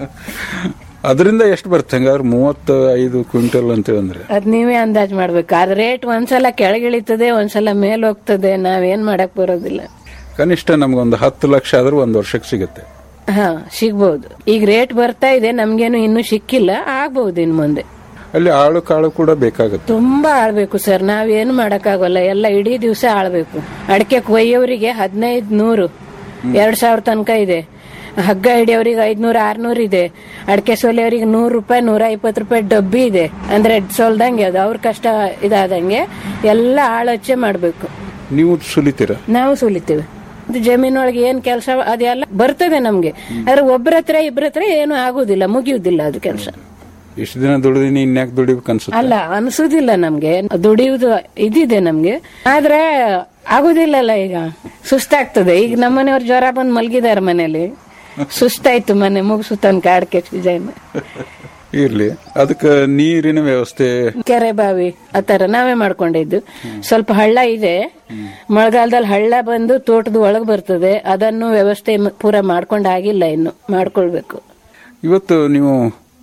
ಅದರಿಂದ ಎಷ್ಟು ಬರುತ್ತೆ ಹಂಗಾದ್ರೆ ಮೂವತ್ತ ಐದು ಕ್ವಿಂಟಲ್ ಅಂತ ಅಂದ್ರೆ ಅದ್ ನೀವೇ ಅಂದಾಜ್ ಮಾಡ್ಬೇಕು ಅದ್ ರೇಟ್ ಒಂದ್ಸಲ ಕೆಳಗಿಳಿತದೆ ಒಂದ್ಸಲ ಮೇಲ್ ಹೋಗ್ತದೆ ನಾವೇನ್ ಮಾಡಕ್ ಬರೋದಿಲ್ಲ ಕನಿಷ್ಠ ನಮ್ಗೊಂದು ಹತ್ತು ಲಕ್ಷ ಆದ್ರೂ ಒಂದ್ ವರ್ಷಕ್ಕೆ ಸಿಗುತ್ತೆ ಹಾ ಸಿಗ್ಬಹುದು ಈಗ ರೇಟ್ ಬರ್ತಾ ಇದೆ ನಮ್ಗೇನು ಇನ್ನು ಸಿಕ್ಕಿಲ್ಲ ಆಗ್ಬಹುದು ಇನ್ ಮುಂದೆ ಅಲ್ಲಿ ಆಳು ಕಾಳು ಕೂಡ ಬೇಕಾಗುತ್ತೆ ತುಂಬಾ ಆಳ್ಬೇಕು ಸರ್ ನಾವೇನು ಮಾಡಕ್ಕಾಗಲ್ಲ ಎಲ್ಲ ಇಡೀ ದಿವಸ ಆಳ್ಬೇಕು ಅಡಿಕೆ ಕೊಯ್ಯೋರಿಗೆ ಹದಿನೈದು ನೂರು ಎರಡ್ ಸಾವಿರ ತನಕ ಇದೆ ಹಗ್ಗ ಹಿಡಿಯೋರಿಗೆ ಐದ್ನೂರ ಆರ್ನೂರ್ ಇದೆ ಅಡಿಕೆ ಸೋಲಿಯವರಿಗೆ ನೂರು ರೂಪಾಯಿ ನೂರ ಇಪ್ಪತ್ತು ರೂಪಾಯಿ ಡಬ್ಬಿ ಇದೆ ಅಂದ್ರೆ ಸೋಲ್ದಂಗೆ ಅದು ಅವ್ರ ಕಷ್ಟ ಇದಾದಂಗೆ ಎಲ್ಲ ಆಳೋಚೆ ಮಾಡ್ಬೇಕು ನೀವು ಸುಲಿತೀರ ನಾವು ಸುಲಿತೀವಿ ಅದು ಜಮೀನೊಳಗೆ ಏನ್ ಕೆಲಸ ಅದೆಲ್ಲ ಬರ್ತದೆ ನಮ್ಗೆ ಆದ್ರೆ ಒಬ್ಬರ ಹತ್ರ ಇಬ್ಬರ ಹತ್ರ ಏನು ಆಗುದಿಲ್ಲ ಮುಗಿಯುದಿಲ್ಲ ಅದು ಕೆಲಸ ಇಷ್ಟು ದಿನ ದುಡಿದಿನಿ ಇನ್ಯಾಕ್ ದುಡಿಬೇಕು ಅನ್ಸುತ್ತೆ ಅಲ್ಲ ಅನ್ಸುದಿಲ್ಲ ನಮ್ಗೆ ದುಡಿಯುವುದು ಇದಿದೆ ನಮ್ಗೆ ಆದ್ರೆ ಆಗುದಿಲ್ಲಲ್ಲ ಈಗ ಸುಸ್ತಾಗ್ತದೆ ಈಗ ನಮ್ಮನೆಯವ್ರು ಜ್ವರ ಬಂದು ಮಲಗಿದಾರೆ ಮನೇಲಿ ಸುಸ್ತಾಯ್ತು ಮನೆ ಮುಗಿಸು ತನಕ ಅಡಕೆ ಸೀಸನ್ ಇರ್ಲಿ ಅದಕ್ಕೆ ನೀರಿನ ವ್ಯವಸ್ಥೆ ಕೆರೆ ಬಾವಿ ಆತರ ನಾವೇ ಮಾಡ್ಕೊಂಡಿದ್ದು ಸ್ವಲ್ಪ ಹಳ್ಳ ಇದೆ ಮಳೆಗಾಲದಲ್ಲಿ ಹಳ್ಳ ಬಂದು ತೋಟದ ಒಳಗ್ ಬರ್ತದೆ ಅದನ್ನು ವ್ಯವಸ್ಥೆ ಮ- ಪೂರ ಮಾಡ್ಕೊಂಡಾಗಿಲ್ಲ ಇನ್ನು ಮಾಡ್ಕೊಳ್ಬೇಕು ಇವತ್ತು ನೀವು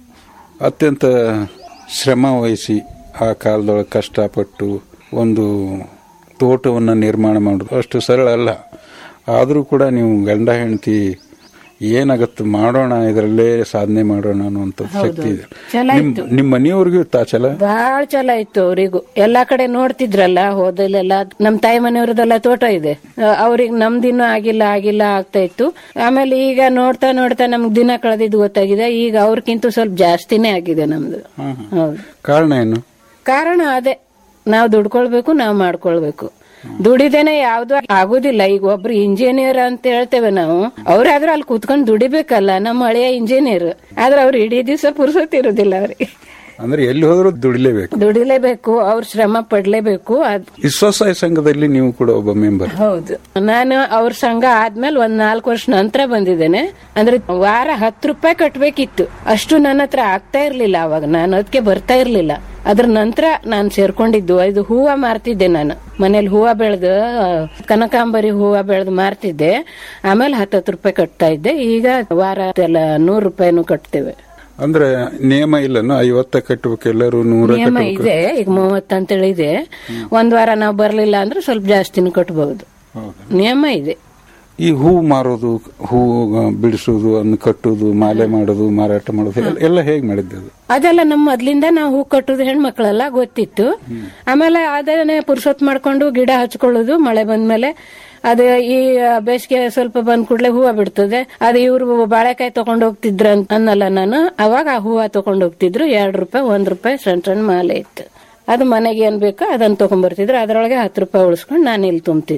ಅತ್ಯಂತ ಶ್ರಮ ವಹಿಸಿ ಆ ಕಾಲದೊಳಗೆ ಕಷ್ಟಪಟ್ಟು ಒಂದು ತೋಟವನ್ನು ನಿರ್ಮಾಣ ಮಾಡೋದು ಅಷ್ಟು ಸರಳ ಅಲ್ಲ ಆದರೂ ಕೂಡ ನೀವು ಗಂಡ ಹೆಂಡತಿ ಏನಾಗತ್ತೆ ಮಾಡೋಣ ಇದರಲ್ಲೇ ಸಾಧನೆ ಮಾಡೋಣ ಅನ್ನುವಂಥ ಶಕ್ತಿ ಇದೆ ಛಲ ನಿಮ್ ಇತ್ತು. ನಿಮ್ಮ ಮನೆಯವ್ರಿಗೂ ಇತ್ತಾ ಛಲ ಬಾಳ ಚಲೋ ಇತ್ತು ಅವರಿಗೂ ಎಲ್ಲಾ ಕಡೆ ನೋಡ್ತಿದ್ರಲ್ಲ ಹೋದಲ್ಲೆಲ್ಲ ನಮ್ ತಾಯಿ ಮನೆಯವ್ರದೆಲ್ಲ ತೋಟ ಇದೆ ಅವ್ರಿಗೆ ನಮ್ದಿನ್ನೂ ಆಗಿಲ್ಲ ಆಗಿಲ್ಲ ಆಗ್ತಾ ಇತ್ತು ಆಮೇಲೆ ಈಗ ನೋಡ್ತಾ ನೋಡ್ತಾ ನಮ್ಗ್ ದಿನ ಕಳೆದಿದ್ದು ಗೊತ್ತಾಗಿದೆ ಈಗ ಅವ್ರಕ್ಕಿಂತ ಸ್ವಲ್ಪ ಜಾಸ್ತಿನೇ ಆಗಿದೆ ನಮ್ದು ಹೌದು ಕಾರಣ ಏನು ಕಾರಣ ಅದೇ ನಾವು ದುಡ್ಕೊಳ್ಬೇಕು ನಾವು ಮಾಡ್ಕೊಳ್ಬೇಕು ದುಡಿದೇನೆ ಯಾವ್ದು ಆಗುದಿಲ್ಲ ಈಗ ಒಬ್ರು ಇಂಜಿನಿಯರ್ ಅಂತ ಹೇಳ್ತೇವೆ ನಾವು ಅವ್ರಾದ್ರೂ ಅಲ್ಲಿ ಕೂತ್ಕೊಂಡು ದುಡಿಬೇಕಲ್ಲ ನಮ್ಮ ಹಳೆಯ ಇಂಜಿನಿಯರ್ ಆದ್ರೆ ಅವ್ರು ಇಡೀ ದಿವಸ ಪುರ್ಸೊತ್ ಇರುದಿಲ್ಲ ಅವ್ರಿಗೆ ಅಂದ್ರೆ ಎಲ್ಲಿ ಹೋದ್ರೂ ದುಡಿಲೇಬೇಕು ದುಡಿಲೇಬೇಕು ಅವ್ರ ಶ್ರಮ ಪಡ್ಲೇಬೇಕು ಅದ್ ಈ ಸ್ವಸಹಾಯ ಸಂಘದಲ್ಲಿ ನೀವು ಕೂಡ ಒಬ್ಬ ಮೆಂಬರ್ ಹೌದು ನಾನು ಅವ್ರ ಸಂಘ ಆದ್ಮೇಲೆ ಒಂದ್ ನಾಲ್ಕು ವರ್ಷ ನಂತರ ಬಂದಿದ್ದೇನೆ ಅಂದ್ರೆ ವಾರ ಹತ್ತು ರೂಪಾಯಿ ಕಟ್ಬೇಕಿತ್ತು ಅಷ್ಟು ನನ್ನ ಹತ್ರ ಆಗ್ತಾ ಇರ್ಲಿಲ್ಲ ಅವಾಗ ನಾನು ಅದಕ್ಕೆ ಬರ್ತಾ ಇರ್ಲಿಲ್ಲ ಅದ್ರ ನಂತರ ನಾನು ಸೇರ್ಕೊಂಡಿದ್ದು ಇದು ಹೂವ ಮಾರ್ತಿದ್ದೆ ನಾನು ಮನೇಲಿ ಹೂವ ಬೆಳೆದು ಕನಕಾಂಬರಿ ಹೂವ ಬೆಳೆದು ಮಾರ್ತಿದ್ದೆ ಆಮೇಲೆ ಹತ್ತತ್ತು ರೂಪಾಯಿ ಕಟ್ತಾ ಇದ್ದೆ ಈಗ ವಾರ ಎಲ್ಲ ನೂರು ರೂಪಾಯಿನೂ ಕಟ್ತೇವೆ ಅಂದ್ರೆ ನಿಯಮ ಇಲ್ಲನು ಐವತ್ತ ಕಟ್ಟಬೇಕು ಎಲ್ಲರೂ ನೂರ ನಿಯಮ ಕಟ್ಟಬೇಕು ಇದೆ ಈಗ ಮೂವತ್ತು ಅಂತೇಳಿ ಇದೆ ಒಂದ್ ವಾರ ನಾವು ಬರ್ಲಿಲ್ಲ ಅಂದ್ರೆ ಸ್ವಲ್ಪ ಜಾಸ್ತಿನೂ ಕಟ್ಬಹುದು ನಿಯಮ ಇದೆ ಈ ಹೂ ಮಾರೋದು ಹೂ ಬಿಡಿಸೋದು ಅನ್ನು ಕಟ್ಟುದು ಮಾಲೆ ಮಾಡೋದು ಮಾರಾಟ ಮಾಡೋದು ಎಲ್ಲ- ಎಲ್ಲ ಹೇಗ್ ಮಾಡಿದ್ದು ಅದು ಅದೆಲ್ಲ ನಮ್ಮ ಮೊದ್ಲಿಂದ ನಾವು ಹೂ ಕಟ್ಟುದು ಹೆಣ್ಮಕ್ಳೆಲ್ಲ ಗೊತ್ತಿತ್ತು ಆಮೇಲೆ ಅದನ್ನೇ ಪುರ್ಸೊತ್ ಮಾಡ್ಕೊಂಡು ಗಿಡ ಹಚ್ಕೊಳ್ಳೋದು ಮಳೆ ಬಂದ್ಮೇಲೆ ಅದು ಈ ಬೇಸಿಗೆ ಸ್ವಲ್ಪ ಬಂದ್ ಕೂಡಲೇ ಹೂವ ಬಿಡ್ತದೆ ಅದು ಇವ್ರು ಬಾಳೆಕಾಯಿ ತಗೊಂಡ್ ಹೋಗ್ತಿದ್ರ ಅನ್ನಲ್ಲ ನಾನು ಅವಾಗ ಆ ಹೂವ ತಗೊಂಡ್ ಹೋಗ್ತಿದ್ರು ಎರಡ್ ರೂಪಾಯಿ ಒಂದ್ ರೂಪಾಯಿ ಸಣ್ಣ ಸಣ್ಣ ಮಾಲೆ ಇತ್ತು ಅದು ಮನೆಗೆ ಏನ್ ಬೇಕೋ ಅದನ್ನ ತಗೊಂಡ್ಬರ್ತಿದ್ರು ಅದ್ರೊಳಗೆ ಹತ್ತು ರೂಪಾಯಿ ಉಳಿಸ್ಕೊಂಡು ನಾನು ಇಲ್ಲಿ ತುಂಬ್ತಿದ್ದೆ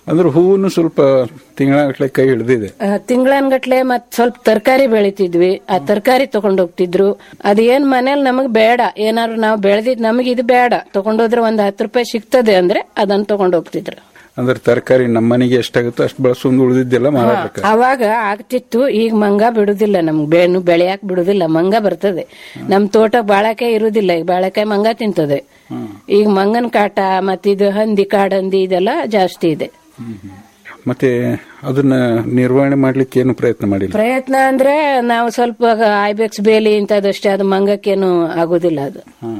ಅಂದ್ರೆ ಹೂವನ್ನು ಸ್ವಲ್ಪ ತಿಂಗಳಗಟ್ಲೆ ಕೈ ಹಿಡ್ದಿದೆ ತಿಂಗಳನ್ಗಟ್ಲೆ ಮತ್ ಸ್ವಲ್ಪ ತರಕಾರಿ ಬೆಳಿತಿದ್ವಿ ಆ ತರಕಾರಿ ತಗೊಂಡ್ ಹೋಗ್ತಿದ್ರು ಅದೇನ್ ಮನೇಲಿ ನಮಗ್ ಬೇಡ ಏನಾದ್ರು ನಾವು ಬೆಳೆದಿದ್ ನಮಗ್ ಇದು ಬೇಡ ತಗೊಂಡೋದ್ರೆ ಒಂದ್ ಹತ್ತು ರೂಪಾಯಿ ಸಿಗ್ತದೆ ಅಂದ್ರೆ ಅದನ್ನ ತಗೊಂಡ್ ಹೋಗ್ತಿದ್ರು ಅಂದ್ರೆ ತರಕಾರಿ ನಮ್ಮ ಮನೆಗೆ ಎಷ್ಟಾಗುತ್ತೋ ಅಷ್ಟು ಬಳಸೊಂದು ಉಳಿದಿದ್ದೆಲ್ಲ ಮಾರಾಟಕ್ಕೆ ಅವಾಗ ಆಗ್ತಿತ್ತು ಈಗ ಮಂಗ ಬಿಡುದಿಲ್ಲ ನಮ್ಗೆ ಬೇನು ಬೆಳೆಯಾಕ್ ಬಿಡುದಿಲ್ಲ ಮಂಗ ಬರ್ತದೆ ನಮ್ ತೋಟ ಬಾಳಕಾಯಿ ಇರುದಿಲ್ಲ ಈಗ ಬಾಳಕಾಯಿ ಮಂಗ ತಿಂತದೆ ಈಗ ಮಂಗನ್ ಕಾಟ ಮತ್ತಿದು ಹಂದಿ ಕಾಡಂದಿ ಇದೆಲ್ಲ ಜಾಸ್ತಿ ಇದೆ ಮತ್ತೆ ಅದನ್ನ ನಿರ್ವಹಣೆ ಮಾಡ್ಲಿಕ್ಕೆ ಏನು ಪ್ರಯತ್ನ ಮಾಡಿಲ್ಲ ಪ್ರಯತ್ನ ಅಂದ್ರೆ ನಾವು ಸ್ವಲ್ಪ ಐಬೆಕ್ಸ್ ಬೇಲಿ ಇಂಥದಷ್ಟೇ ಅದು ಮಂಗಕ್ಕೇನು ಆಗುದಿಲ್ಲ ಅದು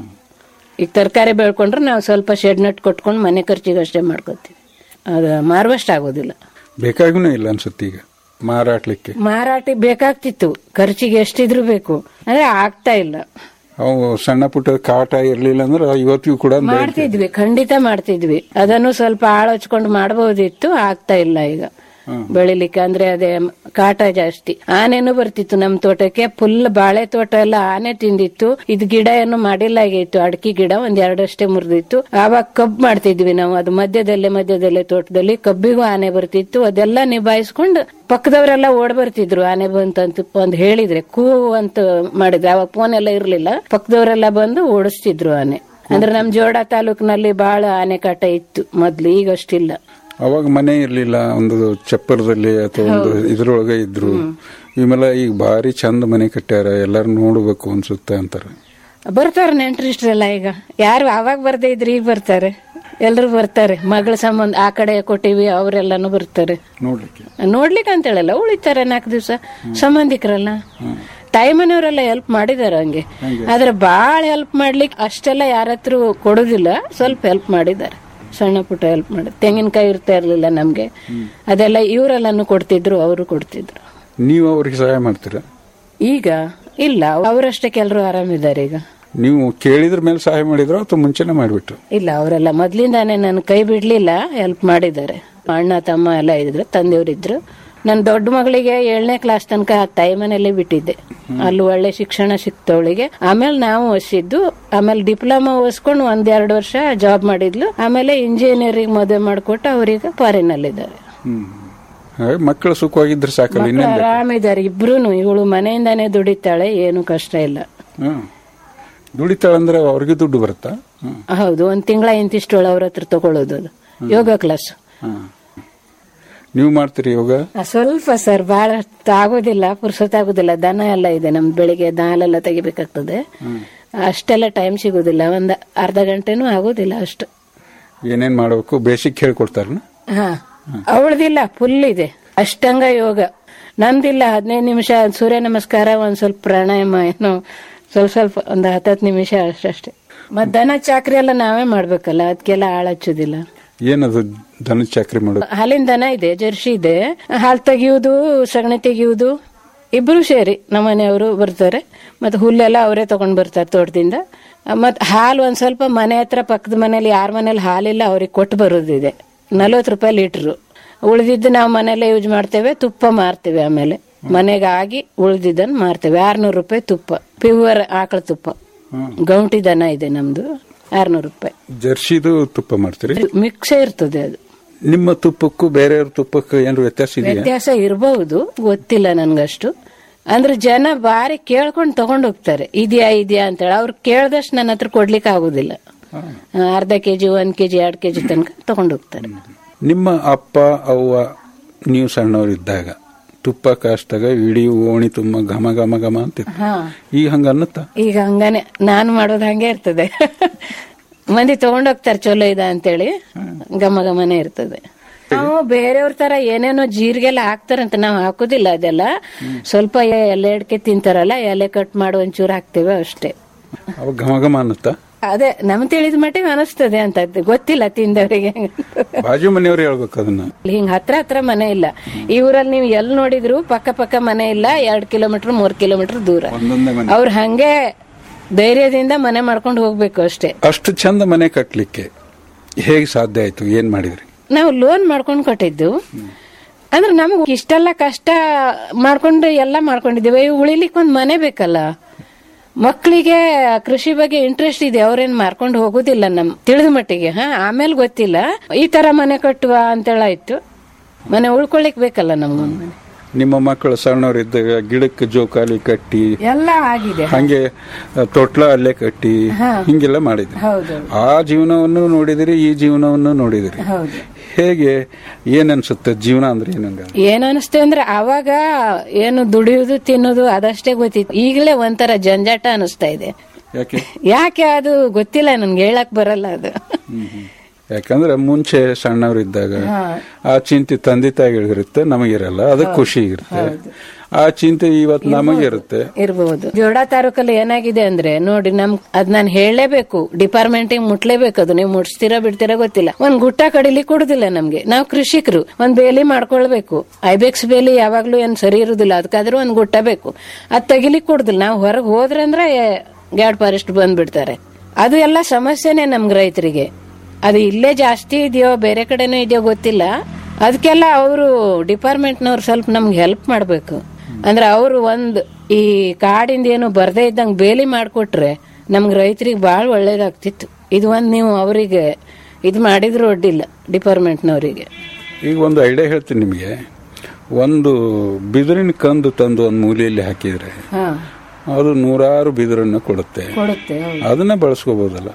ಈಗ ತರಕಾರಿ ಬೆಳ್ಕೊಂಡ್ರೆ ನಾವು ಸ್ವಲ್ಪ ಶೆಡ್ ನಟ್ ಕೊಟ್ಕೊಂಡು ಮನೆ ಖರ್ಚಿಗೆ ಅಷ್ಟೇ ಮಾಡ್ಕೋತೀವಿ ಅದು ಮಾರುವಷ್ಟು ಆಗೋದಿಲ್ಲ ಬೇಕಾಗೂ ಇಲ್ಲ ಅನ್ಸುತ್ತೆ ಈಗ ಮಾರಾಟ್ಲಿಕ್ಕೆ ಮಾರಾಟ ಬೇಕಾಗ್ತಿತ್ತು ಖರ್ಚಿಗೆ ಎಷ್ಟಿದ್ರು ಬೇಕು ಅಂದ್ರೆ ಆಗ್ತಾ ಇಲ್ಲ ಅವು ಸಣ್ಣ ಪುಟ್ಟ ಕಾಟ ಇರ್ಲಿಲ್ಲ ಅಂದ್ರೆ ಇವತ್ತಿಗೂ ಕೂಡ ಬೆಳೀತಿದೆ. ಮಾಡ್ತಿದ್ವಿ ಖಂಡಿತ ಮಾಡ್ತಿದ್ವಿ ಅದನ್ನು ಸ್ವಲ್ಪ ಆಳ ಹಚ್ಕೊಂಡು ಮಾಡಬಹುದಿತ್ತು ಆಗ್ತಾ ಇಲ್ಲ ಈಗ ಬೆಳಿಲಿಕ್ಕೆ ಅಂದ್ರೆ ಅದೇ ಕಾಟ ಜಾಸ್ತಿ ಆನೆನೂ ಬರ್ತಿತ್ತು ನಮ್ ತೋಟಕ್ಕೆ ಫುಲ್ ಬಾಳೆ ತೋಟ ಎಲ್ಲ ಆನೆ ತಿಂದಿತ್ತು ಇದ್ ಗಿಡ ಏನು ಮಾಡಿಲ್ಲ ಆಗಿತ್ತು ಅಡಕೆ ಗಿಡ ಒಂದ್ ಎರಡಷ್ಟೇ ಮುರಿದಿತ್ತು ಆವಾಗ ಕಬ್ಬು ಮಾಡ್ತಿದ್ವಿ ನಾವು ಅದು ಮಧ್ಯದಲ್ಲೇ ಮಧ್ಯದಲ್ಲೇ ತೋಟದಲ್ಲಿ ಕಬ್ಬಿಗೂ ಆನೆ ಬರ್ತಿತ್ತು ಅದೆಲ್ಲ ನಿಭಾಯಿಸ್ಕೊಂಡು ಪಕ್ಕದವರೆಲ್ಲ ಓಡ್ ಬರ್ತಿದ್ರು ಆನೆ ಬಂತಂತ ಒಂದ್ ಹೇಳಿದ್ರೆ ಕೂ ಅಂತ ಮಾಡಿದ್ರೆ ಅವಾಗ ಫೋನ್ ಎಲ್ಲ ಇರ್ಲಿಲ್ಲ ಪಕ್ಕದವರೆಲ್ಲ ಬಂದು ಓಡಿಸ್ತಿದ್ರು ಆನೆ ಅಂದ್ರೆ ನಮ್ ಜೋಡ ತಾಲೂಕಿನಲ್ಲಿ ಬಹಳ ಆನೆ ಕಾಟ ಇತ್ತು ಮೊದ್ಲು ಈಗ ಅಷ್ಟಿಲ್ಲ ಅವಾಗ ಮನೆ ಇರ್ಲಿಲ್ಲ ಒಂದು ಚಪ್ಪರದಲ್ಲಿ ಅಥವಾ ಒಂದು ಇದ್ರೊಳಗೆ ಇದ್ರು ಇವೆಲ್ಲ ಈಗ ಭಾರಿ ಚಂದ ಮನೆ ಕಟ್ಟ್ಯಾರ ಎಲ್ಲಾರು ನೋಡ್ಬೇಕು ಅನ್ಸುತ್ತೆ ಅಂತಾರೆ ಬರ್ತಾರೆ ನೆಂಟ್ರಿಷ್ಟ್ರೆಲ್ಲ ಈಗ ಯಾರು ಅವಾಗ ಬರ್ದೇ ಇದ್ರೆ ಈಗ ಬರ್ತಾರೆ ಎಲ್ರು ಬರ್ತಾರೆ ಮಗಳ ಸಂಬಂಧ ಆ ಕಡೆ ಕೊಟ್ಟಿವಿ ಅವರೆಲ್ಲಾನು ಬರ್ತಾರೆ ನೋಡ್ಲಿಕ್ಕೆ ನೋಡ್ಲಿಕ್ಕೆ ಅಂತ ಹೇಳಲ್ಲ ಉಳಿತಾರೆ ನಾಲ್ಕು ದಿವಸ ಸಂಬಂಧಿಕರಲ್ಲ ತಾಯಿ ಮನೆಯವರೆಲ್ಲ ಹೆಲ್ಪ್ ಮಾಡಿದಾರೆ ಹಂಗೆ ಆದ್ರೆ ಬಾಳ ಹೆಲ್ಪ್ ಮಾಡ್ಲಿಕ್ಕೆ ಅಷ್ಟೆಲ್ಲ ಯಾರ ಹತ್ರ ಕೊಡುದಿಲ್ಲ ಸ್ವಲ್ಪ ಹೆಲ್ಪ್ ಮಾಡಿದ್ದಾರೆ ಸಣ್ಣ ಪುಟ್ಟ ಹೆಲ್ಪ್ ಮಾಡಿ ತೆಂಗಿನಕಾಯಿ ಇರ್ತಾ ಇರ್ಲಿಲ್ಲ ನಮ್ಗೆ ಅದೆಲ್ಲ ಇವರೆಲ್ಲಾನು ಕೊಡ್ತಿದ್ರು ಅವರು ಕೊಡ್ತಿದ್ರು ನೀವು ಅವ್ರಿಗೆ ಸಹಾಯ ಮಾಡ್ತೀರಾ ಈಗ ಇಲ್ಲ ಅವರಷ್ಟೇ ಕೆಲರು ಆರಾಮಿದ್ದಾರೆ ಈಗ ನೀವು ಕೇಳಿದ್ರ ಮೇಲೆ ಸಹಾಯ ಮಾಡಿದ್ರ ಅಥವಾ ಮುಂಚೆನೆ ಮಾಡಿಬಿಟ್ರು ಇಲ್ಲ ಅವರೆಲ್ಲ ಮೊದ್ಲಿಂದಾನೇ ನನ್ನ ಕೈ ಬಿಡ್ಲಿಲ್ಲ ಹೆಲ್ಪ್ ಮಾಡಿದ್ದಾರೆ ಅಣ್ಣ ತಮ್ಮ ಎಲ್ಲ ಇದ್ರು ತಂದೆಯವರಿದ್ರು ನನ್ನ ದೊಡ್ಡ ಮಗಳಿಗೆ ಏಳನೇ ಕ್ಲಾಸ್ ತನಕ ತಾಯಿ ಮನೆಯಲ್ಲೇ ಬಿಟ್ಟಿದ್ದೆ ಅಲ್ಲಿ ಒಳ್ಳೆ ಶಿಕ್ಷಣ ಸಿಕ್ತವಳಿಗೆ ಆಮೇಲೆ ನಾವು ಓದಿಸಿದ್ದು ಆಮೇಲೆ ಡಿಪ್ಲೊಮಾ ಓದಿಸ್ಕೊಂಡು ಒಂದ್ ಎರಡು ವರ್ಷ ಜಾಬ್ ಮಾಡಿದ್ಲು ಆಮೇಲೆ ಇಂಜಿನಿಯರಿಂಗ್ ಮದುವೆ ಮಾಡ್ಕೊಟ್ಟು ಅವ್ರೀಗ ಫಾರಿನ್ ಅಲ್ಲಿದ್ದಾರೆ ಹಾಗಾಗಿ ಮಕ್ಕಳು ಸುಖವಾಗಿದ್ರೆ ಸಾಕಲ್ಲ ಮಕ್ಳು ಇನ್ನೇನ್ ಬೇಕು? ಆರಾಮಿದ್ದಾರೆ ಇಬ್ರುನು ಇವಳು ಮನೆಯಿಂದಾನೇ ದುಡಿತಾಳೆ ಏನು ಕಷ್ಟ ಇಲ್ಲ ಹ್ಮ್ ದುಡಿತಾಳಂದ್ರೆ ಅವ್ರಿಗೆ ದುಡ್ಡು ಬರುತ್ತಾ ಹ್ಮ್. ಹೌದು ಒಂದ್ ತಿಂಗಳ ಇಂತಿಷ್ಟೊಳ ಅವ್ರ ಹತ್ರ ತಗೊಳ್ಳೋದು ಅದು ಯೋಗ ಕ್ಲಾಸ್ ಹ್ಮ್. ನೀವು ಮಾಡ್ತೀರಿ ಯೋಗ ಆ, ಸ್ವಲ್ಪ ಸರ್ ಬಹಳ ಆಗೋದಿಲ್ಲ ಪುರ್ಸೊತ್ತಾಗೋದಿಲ್ಲ ದನ ಎಲ್ಲ ಇದೆ ನಮ್ ಬೆಳಿಗ್ಗೆ ಹಾಲೆಲ್ಲ ತೆಗಿಬೇಕಾಗ್ತದೆ ಅಷ್ಟೆಲ್ಲ ಟೈಮ್ ಸಿಗೋದಿಲ್ಲ ಒಂದ್ ಅರ್ಧ ಗಂಟೆನೂ ಆಗೋದಿಲ್ಲ ಅಷ್ಟು ಏನೇನ್ ಮಾಡ್ಬೇಕು ಬೇಸಿಕ್ ಹೇಳ್ಕೊಡ್ತಾರ ಹಾ ಅವಳದಿಲ್ಲ ಫುಲ್ ಇದೆ ಅಷ್ಟಂಗ ಯೋಗ ನಂದಿಲ್ಲ ಹದಿನೈದು ನಿಮಿಷ ಸೂರ್ಯ ನಮಸ್ಕಾರ ಒಂದ್ ಸ್ವಲ್ಪ ಪ್ರಾಣಾಯಾಮ ಏನೋ ಸ್ವಲ್ಪ ಸ್ವಲ್ಪ ಒಂದ್ ಹತ್ತತ್ತು ನಿಮಿಷ ಅಷ್ಟಷ್ಟೇ ಮತ್ ದನ ಚಾಕ್ರಿ ಎಲ್ಲ ನಾವೇ ಮಾಡ್ಬೇಕಲ್ಲ ಅದಕ್ಕೆಲ್ಲ ಆಳ್ ಹಚ್ಚೋದಿಲ್ಲ ಏನದು ದನ ಚಾಕ್ರಿ ಮಾಡೋದು ಹಾಲಿನ ದನ ಇದೆ ಜರ್ಸಿ ಇದೆ ಹಾಲು ತೆಗಿಯುವುದು ಸಗಣಿ ತೆಗಿಯುವುದು ಇಬ್ರು ಸೇರಿ ನಮ್ಮನೆಯವರು ಬರ್ತಾರೆ ಮತ್ತೆ ಹುಲ್ಲೆಲ್ಲ ಅವರೇ ತಗೊಂಡ್ ಬರ್ತಾರೆ ತೋಟದಿಂದ ಮತ್ ಹಾಲು ಒಂದ್ ಸ್ವಲ್ಪ ಮನೆ ಹತ್ರ ಪಕ್ಕದ ಮನೇಲಿ ಯಾರ ಮನೇಲಿ ಹಾಲಿಲ್ಲ ಅವ್ರಿಗೆ ಕೊಟ್ಟು ಬರೋದಿದೆ ನಲ್ವತ್ತು ರೂಪಾಯಿ ಲೀಟ್ರು ಉಳಿದಿದ್ದು ನಾವು ಮನೆಯಲ್ಲೇ ಯೂಸ್ ಮಾಡ್ತೇವೆ ತುಪ್ಪ ಮಾರ್ತೇವೆ ಆಮೇಲೆ ಮನೆಗೆ ಆಗಿ ಉಳಿದಿದ್ದನ್ನ ಮಾರ್ತೇವೆ ಆರ್ನೂರು ರೂಪಾಯಿ ತುಪ್ಪ ಪ್ಯೂರ್ ಆಕಳ ತುಪ್ಪ ಗೌಂಟಿ ದನ ಇದೆ ನಮ್ದು ಆರ್ನೂರು ರೂಪಾಯಿ ಜರ್ಸಿದು ತುಪ್ಪ ಮಾಡ್ತೀರಿ ಮಿಕ್ಸೇ ಇರ್ತದೆ ಅದು ನಿಮ್ಮ ತುಪ್ಪಕ್ಕೂ ಬೇರೆಯವ್ರ ತುಪ್ಪಕ್ಕೂ ಏನಾದ್ರು ವ್ಯತ್ಯಾಸ ಇದೆಯಾ ವ್ಯತ್ಯಾಸ ಇರಬಹುದು ಗೊತ್ತಿಲ್ಲ ನನ್ಗಷ್ಟು ಅಂದ್ರೆ ಜನ ಬಾರಿ ಕೇಳ್ಕೊಂಡು ತಗೊಂಡ್ ಹೋಗ್ತಾರೆ ಇದೆಯಾ ಇದೆಯಾ ಅಂತೇಳಿ ಅವ್ರು ಕೇಳ್ದಷ್ಟು ನನ್ನ ಹತ್ರ ಕೊಡ್ಲಿಕ್ಕೆ ಆಗುದಿಲ್ಲ ಆ, ಅರ್ಧ ಕೆಜಿ ಒಂದ್ ಕೆಜಿ ಎರಡ್ ಕೆಜಿ ತನಕ ತಗೊಂಡ್ ಹೋಗ್ತಾರೆ ನಿಮ್ಮ ಅಪ್ಪ ಅವ್ವ ನೀವು ಸಣ್ಣವರಿದ್ದಾಗ ತುಪ್ಪ ಕಾಸ್ದಾಗ ಇಡೀ ಓಣಿ ತುಂಬ ಘಮ ಘಮ ಘಮ ಅಂತಿತ್ತು ಹಾ ಈಗ ಹಂಗ ಅನ್ನತ್ತ ಈಗ ಹಂಗಾನೆ ನಾನು ಮಾಡೋದು ಹಂಗೆ ಇರ್ತದೆ ಮಂದಿ ತಗೊಂಡೋಗ್ತಾರೆ ಚಲೋ ಇದೆ ಅಂತೇಳಿ ಗಮ ಗಮನೆ ಇರ್ತದೆ ನಾವು ಬೇರೆಯವ್ರ ತರ ಏನೇನೋ ಜೀರಿಗೆಲ್ಲ ಹಾಕ್ತಾರಂತ ನಾವು ಹಾಕೋದಿಲ್ಲ ಅದೆಲ್ಲ ಸ್ವಲ್ಪ ಎ- ಎಲೆ ಅಡಿಕೆ ತಿಂತಾರಲ್ಲ ಎಲೆ ಕಟ್ ಮಾಡಿ ಒಂಚೂರು ಹಾಕ್ತೇವೆ ಅಷ್ಟೇ ಅವಾಗ ಘಮ ಘಮ ಅನ್ನತ್ತ ಅದೇ ನಮ್ ತಿಳಿದ ಮಟ್ಟಿಗೆ ಅನಿಸ್ತದೆ ಅಂತ ಅದು ಗೊತ್ತಿಲ್ಲ ತಿಂದವರಿಗೆ ಬಾಜು ಮನೆಯವ್ರು ಹೇಳ್ಬೇಕು ಅದನ್ನ ಹಿಂಗ್ ಹತ್ರ ಹತ್ರ ಮನೆ ಇಲ್ಲ ಈ ಊರಲ್ಲಿ ನೀವು ಎಲ್ಲಿ ನೋಡಿದ್ರು ಪಕ್ಕ ಪಕ್ಕ ಮನೆ ಇಲ್ಲ ಎರಡ್ ಕಿಲೋಮೀಟರ್ ಮೂರ್ ಕಿಲೋಮೀಟರ್ ದೂರ ಒಂದೊಂದೇ ಮನೆ ಅವ್ರು ಹಂಗೆ ಧೈರ್ಯದಿಂದ ಮನೆ ಮಾಡ್ಕೊಂಡು ಹೋಗ್ಬೇಕು ಅಷ್ಟೇ ಅಷ್ಟು ಚಂದ ಮನೆ ಕಟ್ಲಿಕ್ಕೆ ಹೇಗೆ ಸಾಧ್ಯ ಆಯ್ತು ಏನ್ ಮಾಡಿದ್ರಿ ನಾವು ಲೋನ್ ಮಾಡ್ಕೊಂಡು ಕೊಟ್ಟಿದ್ದು ಅಂದ್ರೆ ನಮ್ಗೆ ಇಷ್ಟೆಲ್ಲ ಕಷ್ಟ ಮಾಡ್ಕೊಂಡು ಎಲ್ಲ ಮಾಡ್ಕೊಂಡಿದ್ದೀವಿ ಉಳಿಲಿಕ್ಕೆ ಒಂದ್ ಮನೆ ಬೇಕಲ್ಲ ಮಕ್ಕಳಿಗೆ ಕೃಷಿ ಬಗ್ಗೆ ಇಂಟ್ರೆಸ್ಟ್ ಇದೆ ಅವ್ರೇನ್ ಮಾರ್ಕೊಂಡು ಹೋಗುದಿಲ್ಲ ನಮ್ ತಿಳಿದ ಮಟ್ಟಿಗೆ ಹಾ ಆಮೇಲೆ ಗೊತ್ತಿಲ್ಲ ಈ ತರ ಮನೆ ಕಟ್ಟುವ ಅಂತೇಳಾಯ್ತು ಮನೆ ಉಳ್ಕೊಳ್ಳಿಕ್ ಬೇಕಲ್ಲ ನಮ್ಗೊಂದ್ ಮನೆ ನಿಮ್ಮ ಮಕ್ಕಳು ಸಣ್ಣವರಿದ್ದಾಗ ಗಿಡಕ್ಕೆ ಜೋಕಾಲಿ ಕಟ್ಟಿ ಎಲ್ಲ ಆಗಿದೆ ಹಂಗೆ ಆ, ತೊಟ್ಲ ಅಲ್ಲೇ ಕಟ್ಟಿ ಹಾ. ಹಿಂಗೆಲ್ಲ ಮಾಡಿದ್ರಿ ಹೌದು ಆ ಜೀವನವನ್ನು ನೋಡಿದಿರಿ ಈ ಜೀವನವನ್ನು ನೋಡಿದಿರಿ ಹೌದು ಹೇಗೆ ಏನ್ ಅನ್ಸುತ್ತೆ ಜೀವನ ಅಂದ್ರೆ ಏನಂಗ ಏನ್ ಅನಿಸ್ತೆ ಅಂದ್ರೆ ಅವಾಗ ಏನು ದುಡಿಯುವುದು ತಿನ್ನೋದು ಅದಷ್ಟೇ ಗೊತ್ತಿತ್ತು ಈಗಲೇ ಒಂಥರ ಜಂಜಾಟ ಅನಿಸ್ತಾ ಇದೆ ಯಾಕೆ ಯಾಕೆ ಅದು ಗೊತ್ತಿಲ್ಲ ನನ್ಗೆ ಹೇಳಕ್ ಬರಲ್ಲ ಅದು ಯಾಕಂದ್ರೆ ಮುಂಚೆ ಸಣ್ಣವರಿದ್ದಾಗ ಹಾ. ಆ ಚಿಂತೆ ತಂದೆ ತಾಯಿಗಳಿರುತ್ತೆ ನಮಗಿರಲ್ಲ ಅದಕ್ಕೆ ಖುಷಿ ಇರುತ್ತೆ ಆ ಚಿಂತೆ ಇವತ್ತು ನಮಗಿರುತ್ತೆ ಇರ್ಬೋದು ಜೋಡ ತಾಲೂಕಲ್ಲಿ ಏನಾಗಿದೆ ಅಂದ್ರೆ ನೋಡಿ ನಮ್ ಅದ್ ನಾನು ಹೇಳಲೇಬೇಕು ಡಿಪಾರ್ಟ್ಮೆಂಟ್ ಮುಟ್ಲೇಬೇಕು ಅದು ನೀವು ಮುಟ್ಸ್ತೀರಾ ಬಿಡ್ತೀರಾ ಗೊತ್ತಿಲ್ಲ ಒಂದ್ ಗುಟ್ಟ ಕಡಿಲಿ ಕೊಡುದಿಲ್ಲ ನಮ್ಗೆ ನಾವು ಕೃಷಿಕರು ಒಂದ್ ಬೇಲಿ ಮಾಡ್ಕೊಳ್ಬೇಕು ಐಬೆಕ್ಸ್ ಬೇಲಿ ಯಾವಾಗ್ಲೂ ಏನ್ ಸರಿ ಇರುದಿಲ್ಲ ಅದಕ್ಕಾದ್ರೂ ಒಂದ್ ಗುಟ್ಟ ಬೇಕು ಅದ್ ತೆಗಿಲಿಕ್ ಕೊಡುದಿಲ್ಲ ನಾವು ಹೊರಗೆ ಹೋದ್ರಂದ್ರೆ ಗ್ಯಾಡ್ ಫಾರೆಸ್ಟ್ ಬಂದ್ಬಿಡ್ತಾರೆ ಅದು ಎಲ್ಲ ಸಮಸ್ಯೆನೆ ನಮ್ಗೆ ರೈತರಿಗೆ ಅದು ಇಲ್ಲೇ ಜಾಸ್ತಿ ಇದೆಯೋ ಬೇರೆ ಕಡೆನೂ ಇದೆಯೋ ಗೊತ್ತಿಲ್ಲ ಅದಕ್ಕೆಲ್ಲ ಅವರು ಡಿಪಾರ್ಟ್ಮೆಂಟ್ನವ್ರು ಸ್ವಲ್ಪ ನಮ್ಗೆ ಹೆಲ್ಪ್ ಮಾಡಬೇಕು ಅಂದ್ರೆ ಅವರು ಒಂದು ಈ ಕಾಡಿಂದ ಏನು ಬರ್ದೇ ಇದ್ದಂಗೆ ಬೇಲಿ ಮಾಡಿಕೊಟ್ರೆ ನಮ್ಗೆ ರೈತರಿಗೆ ಭಾಳ ಒಳ್ಳೇದಾಗ್ತಿತ್ತು ಇದು ಒಂದು ನೀವು ಅವರಿಗೆ ಇದು ಮಾಡಿದ್ರು ಒಡ್ಡಿಲ್ಲ ಡಿಪಾರ್ಟ್ಮೆಂಟ್ನವರಿಗೆ ಈಗ ಒಂದು ಐಡಿಯಾ ಹೇಳ್ತೀನಿ ನಿಮಗೆ ಒಂದು ಬಿದಿರಿನ ಕಂದು ತಂದು ಒಂದು ಮೂಲೆಯಲ್ಲಿ ಹಾಕಿದ್ರೆ ಹಾ ಅದು ನೂರಾರು ಬಿದಿರನ್ನು ಕೊಡುತ್ತೆ ಕೊಡುತ್ತೆ ಹೌದು. ಅದನ್ನ ಬಳಸ್ಕೋಬಹುದಲ್ಲ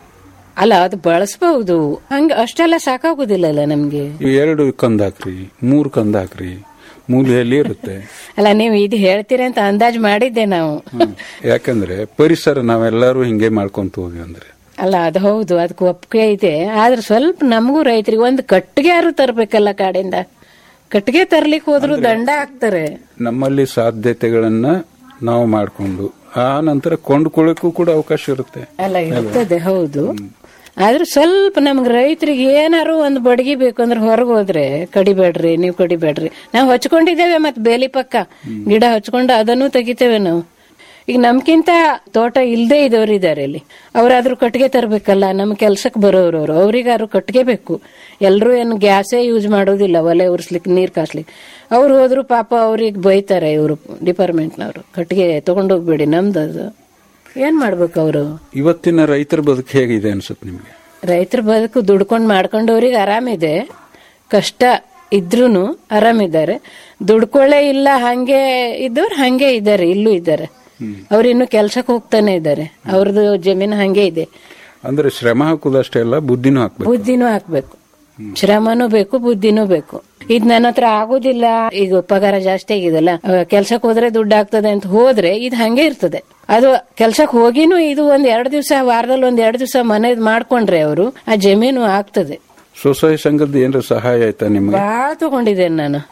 ಅಲ್ಲ ಅದು ಬಳಸಬಹುದು ಹಂಗ ಅಷ್ಟೆಲ್ಲ ಸಾಕಾಗುದಿಲ್ಲಲ್ಲ ನಮ್ಗೆ ಈ ಎರಡು ಕಂದ್ ಹಾಕ್ರಿ ಮೂರು ಕಂದ್ ಹಾಕ್ರಿ ಮೂಲೆಯಲ್ಲಿ ಇರುತ್ತೆ ಅಲ್ಲ ನೀವು ಇದು ಹೇಳ್ತೀರಿ ಅಂತ ಅಂದಾಜ್ ಮಾಡಿದ್ದೆ ನಾವು ಯಾಕಂದ್ರೆ ಪರಿಸರ ನಾವೆಲ್ಲರೂ ಹಿಂಗೆ ಮಾಡ್ಕೊಂತ ಹೋಗಿ ಅಂದ್ರೆ ಅಲ್ಲ ಅದು ಹೌದು ಅದಕ್ಕೆ ಒಪ್ಪಿಗೆ ಇದೆ ಆದ್ರೆ ಸ್ವಲ್ಪ ನಮಗೂ ರೈತರಿಗೆ ಒಂದು ಕಟ್ಟಿಗೆ ಯಾರು ತರ್ಬೇಕಲ್ಲ ಕಾಡಿಂದ ಕಟ್ಟಿಗೆ ತರ್ಲಿಕ್ಕೆ ಹೋದ್ರು ದಂಡ ಹಾಕ್ತಾರೆ ನಮ್ಮಲ್ಲಿ ಸಾಧ್ಯತೆಗಳನ್ನ ನಾವು ಮಾಡಿಕೊಂಡು ಆ ನಂತರ ಕೊಂಡ್ಕೊಳ್ಳಿಕ್ಕೂ ಕೂಡ ಅವಕಾಶ ಇರುತ್ತೆ ಅಲ್ಲ ಇರ್ತದೆ ಹೌದು ಆದ್ರೆ ಸ್ವಲ್ಪ ನಮ್ಗೆ ರೈತರಿಗೆ ಏನಾರು ಒಂದು ಬಡಗಿ ಬೇಕು ಅಂದ್ರೆ ಹೊರಗೆ ಹೋದ್ರೆ ಕಡಿಬೇಡ್ರಿ ನೀವು ಕಡಿಬೇಡ್ರಿ ನಾವು ಹಚ್ಕೊಂಡಿದ್ದೇವೆ ಮತ್ತೆ ಬೇಲಿ ಪಕ್ಕ ಗಿಡ ಹಚ್ಕೊಂಡು ಅದನ್ನು ತೆಗಿತೇವೆ ನಾವು ಈಗ ನಮ್ಕಿಂತ ತೋಟ ಇಲ್ದೇ ಇದ್ದವ್ರು ಇದಾರೆ ಇಲ್ಲಿ ಅವ್ರಾದ್ರೂ ಕಟ್ಟಿಗೆ ತರಬೇಕಲ್ಲ ನಮ್ ಕೆಲ್ಸಕ್ಕೆ ಬರೋರು ಅವರು ಅವ್ರಿಗಾರು ಕಟ್ಟಿಗೆ ಬೇಕು ಎಲ್ರು ಏನು ಗ್ಯಾಸೇ ಯೂಸ್ ಮಾಡೋದಿಲ್ಲ ಒಲೆ ಉರ್ಸ್ಲಿಕ್ಕೆ ನೀರ್ ಕಾಸ್ಲಿಕ್ಕೆ ಅವ್ರು ಹೋದ್ರು ಪಾಪ ಅವ್ರಿಗೆ ಬೈತಾರೆ ಇವರು ಡಿಪಾರ್ಟ್ಮೆಂಟ್ನವರು ಕಟ್ಟಿಗೆ ತಗೊಂಡೋಗ್ಬೇಡಿ ನಮ್ದು ಅದು ಏನ್ ಮಾಡ್ಬೇಕು ಅವರು ಇವತ್ತಿನ ರೈತರ ಬದುಕು ಹೇಗಿದೆ ಅನ್ಸುತ್ತೆ ನಿಮ್ಗೆ ರೈತರ ಬದುಕು ದುಡ್ಕೊಂಡು ಮಾಡ್ಕೊಂಡವ್ರಿಗೆ ಆರಾಮಿದೆ ಕಷ್ಟ ಇದ್ರೂನು ಆರಾಮಿದ್ದಾರೆ ದುಡ್ಕೊಳ್ಳೇ ಇಲ್ಲ ಹಂಗೆ ಇದ್ದವ್ರು ಹಂಗೆ ಇದ್ದಾರೆ ಇಲ್ಲೂ ಇದ್ದಾರೆ ಅವ್ರು ಇನ್ನು ಕೆಲ್ಸಕ್ಕೆ ಹೋಗ್ತಾನೆ ಇದ್ದಾರೆ ಅವ್ರದ್ದು ಜಮೀನು ಹಂಗೆ ಇದೆ ಅಂದ್ರೆ ಶ್ರಮ ಹಾಕುದಷ್ಟೇ ಅಲ್ಲ ಬುದ್ಧಿನೂ ಹಾಕ್ಬೇಕು ಬುದ್ಧಿನೂ ಹಾಕ್ಬೇಕು ಶ್ರಮನೂ ಬೇಕು ಬುದ್ಧಿನೂ ಬೇಕು ಇದ್ ನನ್ನ ಹತ್ರ ಆಗುದಿಲ್ಲ ಈಗ ಪಗಾರ ಜಾಸ್ತಿ ಆಗಿದೆಲ್ಲ ಕೆಲ್ಸಕ್ಕೆ ಹೋದ್ರೆ ದುಡ್ಡು ಆಗ್ತದೆ ಅಂತ ಹೋದ್ರೆ ಇದು ಹಂಗೆ ಇರ್ತದೆ ಅದು ಕೆಲ್ಸಕ್ಕೆ ಹೋಗಿನೂ ಇದು ಒಂದ್ ಎರಡು ದಿವಸ ವಾರದಲ್ಲಿ ಒಂದ್ ಎರಡು ದಿವಸ ಮನೆದ್ ಮಾಡ್ಕೊಂಡ್ರೆ ಅವರು ಆ ಜಮೀನು ಆಗ್ತದೆ ಸ್ವಸಹಾಯ ಸಂಘದ ಏನಾರ ಸಹಾಯ ಆಯ್ತಾ ನಿಮ್ಗೆ ಬಾಳ ತಗೊಂಡಿದ್ದೇನೆ ನಾನು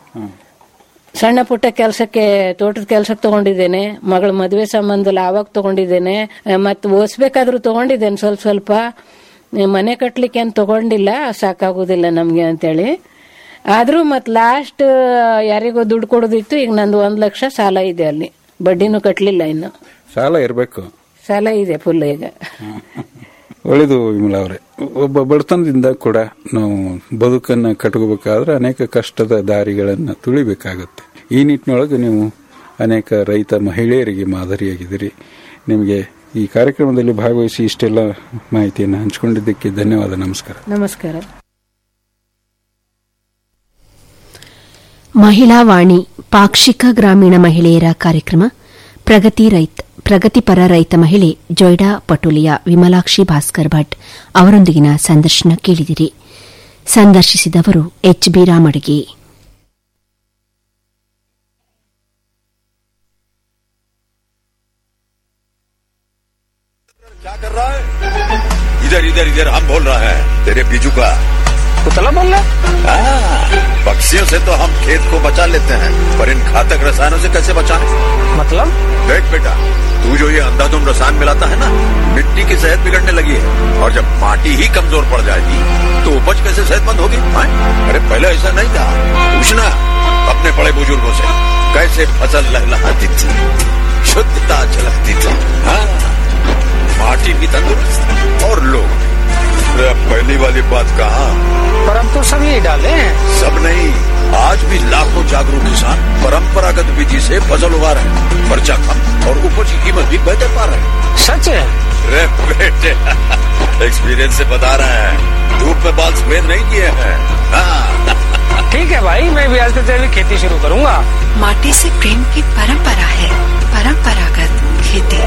ಸಣ್ಣ ಪುಟ್ಟ ಕೆಲಸಕ್ಕೆ ತೋಟದ ಕೆಲ್ಸಕ್ಕೆ ತಗೊಂಡಿದ್ದೇನೆ ಮಗಳ ಮದುವೆ ಸಂಬಂಧದಲ್ಲಿ ಆವಾಗ ತಗೊಂಡಿದ್ದೇನೆ ಮತ್ತೆ ಓದಿಸ್ಬೇಕಾದ್ರೂ ತಗೊಂಡಿದ್ದೇನೆ ಸ್ವಲ್ಪ ಸ್ವಲ್ಪ ಮನೆ ಕಟ್ಲಿಕ್ಕೆ ಏನು ತಗೊಂಡಿಲ್ಲ ಸಾಕಾಗೋದಿಲ್ಲ ನಮ್ಗೆ ಅಂತೇಳಿ ಆದ್ರೂ ಮತ್ ಲಾಸ್ಟ್ ಯಾರಿಗೋ ದುಡ್ಡು ಕೊಡೋದಿತ್ತು ಈಗ ನಂದು ಒಂದ್ ಲಕ್ಷ ಸಾಲ ಇದೆ ಅಲ್ಲಿ ಬಡ್ಡಿನೂ ಕಟ್ಲಿಲ್ಲ ಇನ್ನು ಸಾಲ ಇರಬೇಕು ಸಾಲ ಇದೆ ಫುಲ್ ಈಗ ಒಳ್ಳೇದು ವಿಮಲಾ ಅವರೇ ಒಬ್ಬ ಬಡತನದಿಂದ ಕೂಡ ನಾವು ಬದುಕನ್ನ ಕಟ್ಕೋಬೇಕಾದ್ರೆ ಅನೇಕ ಕಷ್ಟದ ದಾರಿಗಳನ್ನ ತುಳಿಬೇಕಾಗುತ್ತೆ ಈ ನಿಟ್ಟಿನೊಳಗೆ ನೀವು ಅನೇಕ ರೈತ ಮಹಿಳೆಯರಿಗೆ ಮಾದರಿಯಾಗಿದ್ದೀರಿ ನಿಮಗೆ ಈ ಕಾರ್ಯಕ್ರಮದಲ್ಲಿ ಭಾಗವಹಿಸಿ ಇಷ್ಟೆಲ್ಲ ಮಾಹಿತಿಯನ್ನು ಹಂಚಿಕೊಂಡಿದ್ದಕ್ಕೆ ಧನ್ಯವಾದ ನಮಸ್ಕಾರ ನಮಸ್ಕಾರ ಮಹಿಳಾ ವಾಣಿ ಪಾಕ್ಷಿಕ ಗ್ರಾಮೀಣ ಮಹಿಳೆಯರ ಕಾರ್ಯಕ್ರಮ ಪ್ರಗತಿ ರೈತ ಪ್ರಗತಿಪರ ರೈತ ಮಹಿಳೆ ಜೊಯ್ಡಾ ಪಟೋಲಿಯ ವಿಮಲಾಕ್ಷಿ ಭಾಸ್ಕರ್ ಭಟ್ ಅವರೊಂದಿಗಿನ ಸಂದರ್ಶನ ಕೇಳಿದಿರಿ ಸಂದರ್ಶಿಸಿದವರು ಎಚ್ ಬಿ ರಾಮಡಿಗೆ इधर इधर इधर हम बोल रहे हैं तेरे बीजू का कुतला बोल रहा पक्षियों से तो हम खेत को बचा लेते हैं पर इन घातक रसायनों से कैसे बचाएं? मतलब देख बेटा तू जो ये अंधाधुंध रसायन मिलाता है ना मिट्टी की सेहत बिगड़ने लगी है और जब माटी ही कमजोर पड़ जाएगी तो उपज कैसे सेहतमंद होगी हाँ? अरे पहले ऐसा नहीं था पूछना अपने बड़े बुजुर्गों से कैसे फसल लहलहाती थी शुद्धता झलकती थी हाँ माटी भी तंदुरुस्त और लोग अरे अब पहली वाली बात कहा पर हम तो सब यही डाले हैं सब नहीं आज भी लाखों जागरूक किसान परंपरागत विधि से फसल उगा रहे हैं खर्चा कम और उपज की कीमत भी बेहतर पा रहे हैं सच है रे बेटे एक्सपीरियंस से बता रहे हैं धूप में बाल सफेद नहीं किए हैं हाँ ठीक है भाई मैं भी आज से तेरी खेती शुरू करूंगा माटी से प्रेम की परंपरा है परंपरागत खेती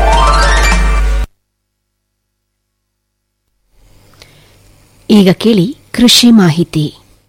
ಈಗ ಕೇಳಿ ಕೃಷಿ ಮಾಹಿತಿ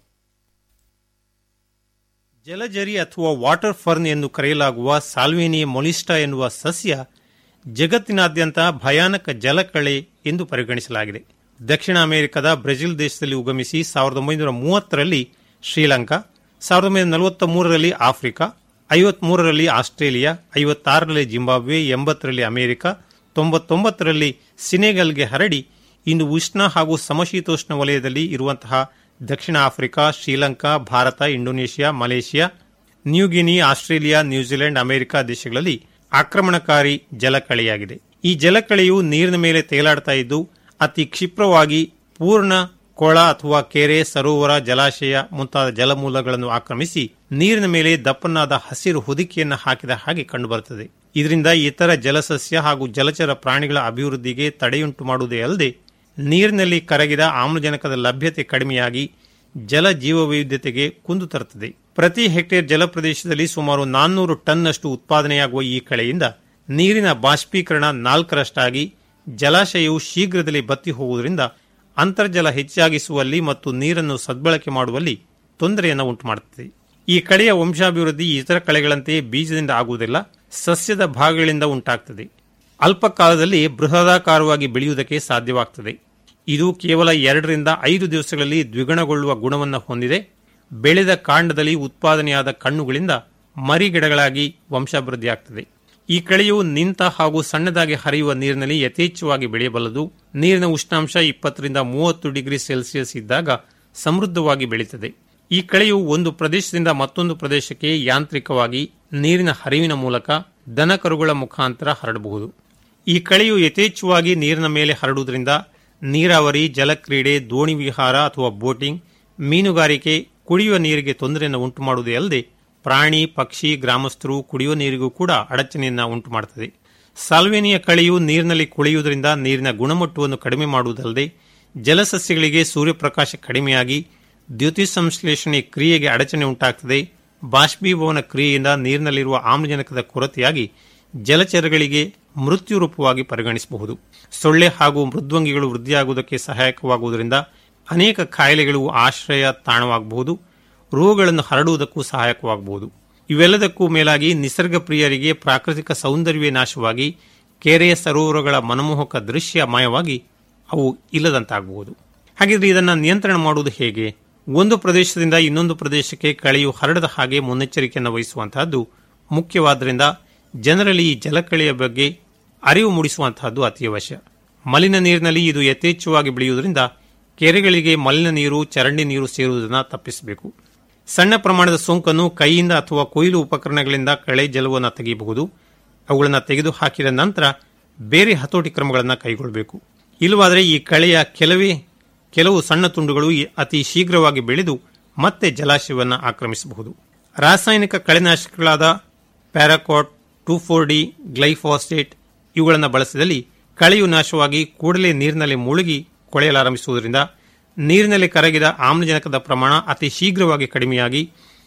ಜಲಜರಿ ಅಥವಾ ವಾಟರ್ ಫರ್ನ್ ಎಂದು ಕರೆಯಲಾಗುವ ಸಾಲ್ವೇನಿಯ ಮೊಲಿಸ್ಟಾ ಎನ್ನುವ ಸಸ್ಯ ಜಗತ್ತಿನಾದ್ಯಂತ ಭಯಾನಕ ಜಲಕಳೆ ಎಂದು ಪರಿಗಣಿಸಲಾಗಿದೆ ದಕ್ಷಿಣ ಅಮೆರಿಕದ ಬ್ರೆಜಿಲ್ ದೇಶದಲ್ಲಿ ಉಗಮಿಸಿ ಸಾವಿರದ ಒಂಬೈನೂರ ಮೂವತ್ತರಲ್ಲಿ ಶ್ರೀಲಂಕಾ ಸಾವಿರದ ಒಂಬೈನೂರ ನಲವತ್ತ ಮೂರರಲ್ಲಿ ಆಫ್ರಿಕಾ ಐವತ್ಮೂರರಲ್ಲಿ ಆಸ್ಟ್ರೇಲಿಯಾ ಐವತ್ತಾರರಲ್ಲಿ ಜಿಂಬಾಬ್ವೆ ಎಂಬತ್ತರಲ್ಲಿ ಅಮೆರಿಕ ತೊಂಬತ್ತೊಂಬತ್ತರಲ್ಲಿ ಸಿನೆಗಲ್ಗೆ ಹರಡಿ ಇಂದು ಉಷ್ಣ ಹಾಗೂ ಸಮಶೀತೋಷ್ಣ ವಲಯದಲ್ಲಿ ಇರುವಂತಹ ದಕ್ಷಿಣ Africa Sri Lanka Bharat Indonesia Malaysia New Guinea Australia New Zealand America ದೇಶಗಳಲ್ಲಿ ಆಕ್ರಮಣಕಾರಿ ಜಲಕಳೆಯಾಗಿದೆ ಈ ಜಲಕಳೆಯು ನೀರಿನ ಮೇಲೆ ತೇಲಾಡ್ತಾ ಇದ್ದು ಅತಿ ಕ್ಷಿಪ್ರವಾಗಿ ಪೂರ್ಣ ಕೊಳ ಅಥವಾ ಕೆರೆ ಸರೋವರ ಜಲಾಶಯ ಮುಂತಾದ ಜಲಮೂಲಗಳನ್ನು ಆಕ್ರಮಿಸಿ ನೀರಿನ ಮೇಲೆ ದಪ್ಪನಾದ ಹಸಿರು ಹೊದಿಕೆಯನ್ನು ಹಾಕಿದ ಹಾಗೆ ಕಂಡುಬರುತ್ತದೆ ಇದರಿಂದ ಇತರ ಜಲಸಸ್ಯ ಹಾಗೂ ಜಲಚರ ಪ್ರಾಣಿಗಳ ಅಭಿವೃದ್ಧಿಗೆ ತಡೆಯುಂಟು ಮಾಡುವುದೇ ಅಲ್ಲದೆ ನೀರಿನಲ್ಲಿ ಕರಗಿದ ಆಮ್ಲಜನಕದ ಲಭ್ಯತೆ ಕಡಿಮೆಯಾಗಿ ಜಲ ಜೀವವೈವಿಧ್ಯತೆಗೆ ಕುಂದು ತರುತ್ತದೆ ಪ್ರತಿ ಹೆಕ್ಟೇರ್ ಜಲ ಪ್ರದೇಶದಲ್ಲಿ ಸುಮಾರು ನಾನ್ನೂರು ಟನ್ನಷ್ಟು ಉತ್ಪಾದನೆಯಾಗುವ ಈ ಕಳೆಯಿಂದ ನೀರಿನ ಬಾಷ್ಪೀಕರಣ ನಾಲ್ಕರಷ್ಟಾಗಿ ಜಲಾಶಯವು ಶೀಘ್ರದಲ್ಲಿ ಬತ್ತಿ ಹೋಗುವುದರಿಂದ ಅಂತರ್ಜಲ ಹೆಚ್ಚಾಗಿಸುವಲ್ಲಿ ಮತ್ತು ನೀರನ್ನು ಸದ್ಬಳಕೆ ಮಾಡುವಲ್ಲಿ ತೊಂದರೆಯನ್ನು ಉಂಟುಮಾಡುತ್ತದೆ ಈ ಕಳೆಯ ವಂಶಾಭಿವೃದ್ಧಿ ಇತರ ಕಳೆಗಳಂತೆ ಬೀಜದಿಂದ ಆಗುವುದಿಲ್ಲ ಸಸ್ಯದ ಭಾಗಗಳಿಂದ ಉಂಟಾಗ್ತದೆ ಅಲ್ಪ ಕಾಲದಲ್ಲಿ ಬೃಹದಾಕಾರವಾಗಿ ಬೆಳೆಯುವುದಕ್ಕೆ ಸಾಧ್ಯವಾಗ್ತದೆ ಇದು ಕೇವಲ ಎರಡರಿಂದ ಐದು ದಿವಸಗಳಲ್ಲಿ ದ್ವಿಗುಣಗೊಳ್ಳುವ ಗುಣವನ್ನು ಹೊಂದಿದೆ ಬೆಳೆದ ಕಾಂಡದಲ್ಲಿ ಉತ್ಪಾದನೆಯಾದ ಕಣ್ಣುಗಳಿಂದ ಮರಿಗಿಡಗಳಾಗಿ ವಂಶಾಭಿವೃದ್ಧಿಯಾಗ್ತದೆ ಈ ಕಳೆಯು ನಿಂತ ಹಾಗೂ ಸಣ್ಣದಾಗಿ ಹರಿಯುವ ನೀರಿನಲ್ಲಿ ಯಥೇಚ್ಛವಾಗಿ ಬೆಳೆಯಬಲ್ಲದು ನೀರಿನ ಉಷ್ಣಾಂಶ ಇಪ್ಪತ್ತರಿಂದ ಮೂವತ್ತು ಡಿಗ್ರಿ ಸೆಲ್ಸಿಯಸ್ ಇದ್ದಾಗ ಸಮೃದ್ಧವಾಗಿ ಬೆಳೀತದೆ ಈ ಕಳೆಯು ಒಂದು ಪ್ರದೇಶದಿಂದ ಮತ್ತೊಂದು ಪ್ರದೇಶಕ್ಕೆ ಯಾಂತ್ರಿಕವಾಗಿ ನೀರಿನ ಹರಿವಿನ ಮೂಲಕ ದನಕರುಗಳ ಮುಖಾಂತರ ಹರಡಬಹುದು ಈ ಕಳೆಯು ಯಥೇಚ್ಛವಾಗಿ ನೀರಿನ ಮೇಲೆ ಹರಡುವುದರಿಂದ ನೀರಾವರಿ ಜಲಕ್ರೀಡೆ ದೋಣಿ ವಿಹಾರ ಅಥವಾ ಬೋಟಿಂಗ್ ಮೀನುಗಾರಿಕೆ ಕುಡಿಯುವ ನೀರಿಗೆ ತೊಂದರೆಯನ್ನು ಉಂಟು ಮಾಡುವುದೇ ಅಲ್ಲದೆ ಪ್ರಾಣಿ ಪಕ್ಷಿ ಗ್ರಾಮಸ್ಥರು ಕುಡಿಯುವ ನೀರಿಗೂ ಕೂಡ ಅಡಚಣೆಯನ್ನು ಉಂಟು ಮಾಡುತ್ತದೆ ಸಾಲ್ವೇನಿಯ ಕಳೆಯು ನೀರಿನಲ್ಲಿ ಕುಳಿಯುವುದರಿಂದ ನೀರಿನ ಗುಣಮಟ್ಟವನ್ನು ಕಡಿಮೆ ಮಾಡುವುದಲ್ಲದೆ ಜಲಸಸ್ಯಗಳಿಗೆ ಸೂರ್ಯಪ್ರಕಾಶ ಕಡಿಮೆಯಾಗಿ ದ್ಯುತಿ ಸಂಶ್ಲೇಷಣೆ ಕ್ರಿಯೆಗೆ ಅಡಚಣೆ ಉಂಟಾಗ್ತದೆ ಬಾಷ್ಪೀಭವನ ಕ್ರಿಯೆಯಿಂದ ನೀರಿನಲ್ಲಿರುವ ಆಮ್ಲಜನಕದ ಕೊರತೆಯಾಗಿ ಜಲಚರಗಳಿಗೆ ಮೃತ್ಯು ರೂಪವಾಗಿ ಪರಿಗಣಿಸಬಹುದು ಸೊಳ್ಳೆ ಹಾಗೂ ಮೃದ್ವಂಗಿಗಳು ವೃದ್ಧಿಯಾಗುವುದಕ್ಕೆ ಸಹಾಯಕವಾಗುವುದರಿಂದ ಅನೇಕ ಕಾಯಿಲೆಗಳು ಆಶ್ರಯ ತಾಣವಾಗಬಹುದು ರೋಗಗಳನ್ನು ಹರಡುವುದಕ್ಕೂ ಸಹಾಯಕವಾಗಬಹುದು ಇವೆಲ್ಲದಕ್ಕೂ ಮೇಲಾಗಿ ನಿಸರ್ಗ ಪ್ರಿಯರಿಗೆ ಪ್ರಾಕೃತಿಕ ಸೌಂದರ್ಯವೇ ನಾಶವಾಗಿ ಕೆರೆಯ ಸರೋವರಗಳ ಮನಮೋಹಕ ದೃಶ್ಯ ಮಾಯವಾಗಿ ಅವು ಇಲ್ಲದಂತಾಗಬಹುದು ಹಾಗಿದ್ರೆ ಇದನ್ನು ನಿಯಂತ್ರಣ ಮಾಡುವುದು ಹೇಗೆ ಒಂದು ಪ್ರದೇಶದಿಂದ ಇನ್ನೊಂದು ಪ್ರದೇಶಕ್ಕೆ ಕಳೆಯು ಹರಡದ ಹಾಗೆ ಮುನ್ನೆಚ್ಚರಿಕೆಯನ್ನು ವಹಿಸುವಂತಹದ್ದು ಮುಖ್ಯವಾದ್ದರಿಂದ ಜನರಲ್ಲಿ ಈ ಜಲಕಳೆಯ ಬಗ್ಗೆ ಅರಿವು ಮೂಡಿಸುವಂತಹದ್ದು ಅತಿ ಅವಶ್ಯ ಮಲಿನ ನೀರಿನಲ್ಲಿ ಇದು ಯಥೇಚ್ಛವಾಗಿ ಬೆಳೆಯುವುದರಿಂದ ಕೆರೆಗಳಿಗೆ ಮಲಿನ ನೀರು ಚರಂಡಿ ನೀರು ಸೇರುವುದನ್ನು ತಪ್ಪಿಸಬೇಕು ಸಣ್ಣ ಪ್ರಮಾಣದ ಸೋಂಕನ್ನು ಕೈಯಿಂದ ಅಥವಾ ಕೊಯ್ಲು ಉಪಕರಣಗಳಿಂದ ಕಳೆ ಜಲವನ್ನು ತೆಗೆಯಬಹುದು ಅವುಗಳನ್ನು ತೆಗೆದು ಹಾಕಿದ ನಂತರ ಬೇರೆ ಹತೋಟಿ ಕ್ರಮಗಳನ್ನು ಕೈಗೊಳ್ಳಬೇಕು ಇಲ್ಲವಾದರೆ ಈ ಕಳೆಯ ಕೆಲವೇ ಕೆಲವು ಸಣ್ಣ ತುಂಡುಗಳು ಅತಿ ಶೀಘ್ರವಾಗಿ ಬೆಳೆದು ಮತ್ತೆ ಜಲಾಶಯವನ್ನು ಆಕ್ರಮಿಸಬಹುದು ರಾಸಾಯನಿಕ ಕಳೆನಾಶಕಗಳಾದ paraquat two four D glyphosate ಇವುಗಳನ್ನು ಬಳಸಿದಲ್ಲಿ ಕಳೆಯು ನಾಶವಾಗಿ ಕೂಡಲೇ ನೀರಿನಲ್ಲಿ ಮುಳುಗಿ ಕೊಳೆಯಲಾರಂಭಿಸುವುದರಿಂದ ನೀರಿನಲ್ಲಿ ಕರಗಿದ ಆಮ್ಲಜನಕದ ಪ್ರಮಾಣ ಅತಿ ಶೀಘ್ರವಾಗಿ ಕಡಿಮೆಯಾಗಿ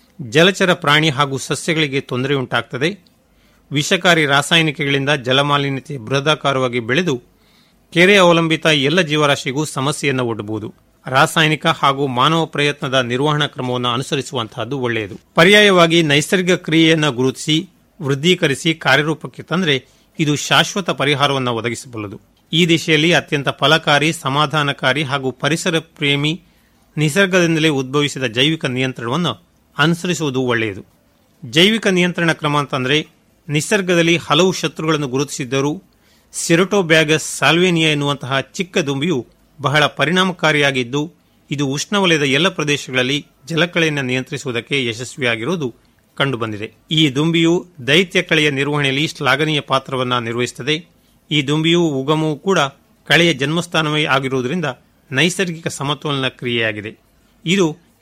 ಜಲಚರ ಪ್ರಾಣಿ ಹಾಗೂ ಸಸ್ಯಗಳಿಗೆ ತೊಂದರೆ ಉಂಟಾಗ್ತದೆ ವಿಷಕಾರಿ ರಾಸಾಯನಿಕಗಳಿಂದ ಜಲಮಾಲಿನ್ಯತೆ ಬೃಹದಾಕಾರವಾಗಿ ಬೆಳೆದು ಕೆರೆ ಅವಲಂಬಿತ ಎಲ್ಲ ಜೀವರಾಶಿಗೂ ಸಮಸ್ಯೆಯನ್ನು ಒಡ್ಡಬಹುದು ರಾಸಾಯನಿಕ ಹಾಗೂ ಮಾನವ ಪ್ರಯತ್ನದ ನಿರ್ವಹಣಾ ಕ್ರಮವನ್ನು ಅನುಸರಿಸುವಂತಹದ್ದು ಒಳ್ಳೆಯದು ಪರ್ಯಾಯವಾಗಿ ನೈಸರ್ಗಿಕ ಕ್ರಿಯೆಯನ್ನು ಗುರುತಿಸಿ ವೃದ್ಧೀಕರಿಸಿ ಕಾರ್ಯರೂಪಕ್ಕೆ ತಂದರೆ ಇದು ಶಾಶ್ವತ ಪರಿಹಾರವನ್ನು ಒದಗಿಸಬಲ್ಲದು ಈ ದಿಶೆಯಲ್ಲಿ ಅತ್ಯಂತ ಫಲಕಾರಿ ಸಮಾಧಾನಕಾರಿ ಹಾಗೂ ಪರಿಸರ ಪ್ರೇಮಿ ನಿಸರ್ಗದಿಂದಲೇ ಉದ್ಭವಿಸಿದ ಜೈವಿಕ ನಿಯಂತ್ರಣವನ್ನು ಅನುಸರಿಸುವುದು ಒಳ್ಳೆಯದು ಜೈವಿಕ ನಿಯಂತ್ರಣ ಕ್ರಮ ಅಂತಂದರೆ ನಿಸರ್ಗದಲ್ಲಿ ಹಲವು ಶತ್ರುಗಳನ್ನು ಗುರುತಿಸಿದ್ದರೂ ಸಿರಟೋಬ್ಯಾಗಸ್ ಸಾಲ್ವೇನಿಯಾ ಎನ್ನುವಂತಹ ಚಿಕ್ಕ ದುಂಬಿಯು ಬಹಳ ಪರಿಣಾಮಕಾರಿಯಾಗಿದ್ದು ಇದು ಉಷ್ಣವಲಯದ ಎಲ್ಲ ಪ್ರದೇಶಗಳಲ್ಲಿ ಜಲಕಳೆಯನ್ನು ನಿಯಂತ್ರಿಸುವುದಕ್ಕೆ ಯಶಸ್ವಿಯಾಗಿರುವುದು ಕಂಡುಬಂದಿದೆ ಈ ದುಂಬಿಯು ದೈತ್ಯ ಕಳೆಯ ನಿರ್ವಹಣೆಯಲ್ಲಿ ಶ್ಲಾಘನೀಯ ಪಾತ್ರವನ್ನು ನಿರ್ವಹಿಸುತ್ತದೆ ಈ ದುಂಬಿಯು ಉಗಮವು ಕೂಡ ಕಳೆಯ ಜನ್ಮಸ್ಥಾನವೇ ಆಗಿರುವುದರಿಂದ ನೈಸರ್ಗಿಕ ಸಮತೋಲನ ಕ್ರಿಯೆಯಾಗಿದೆ ಇದು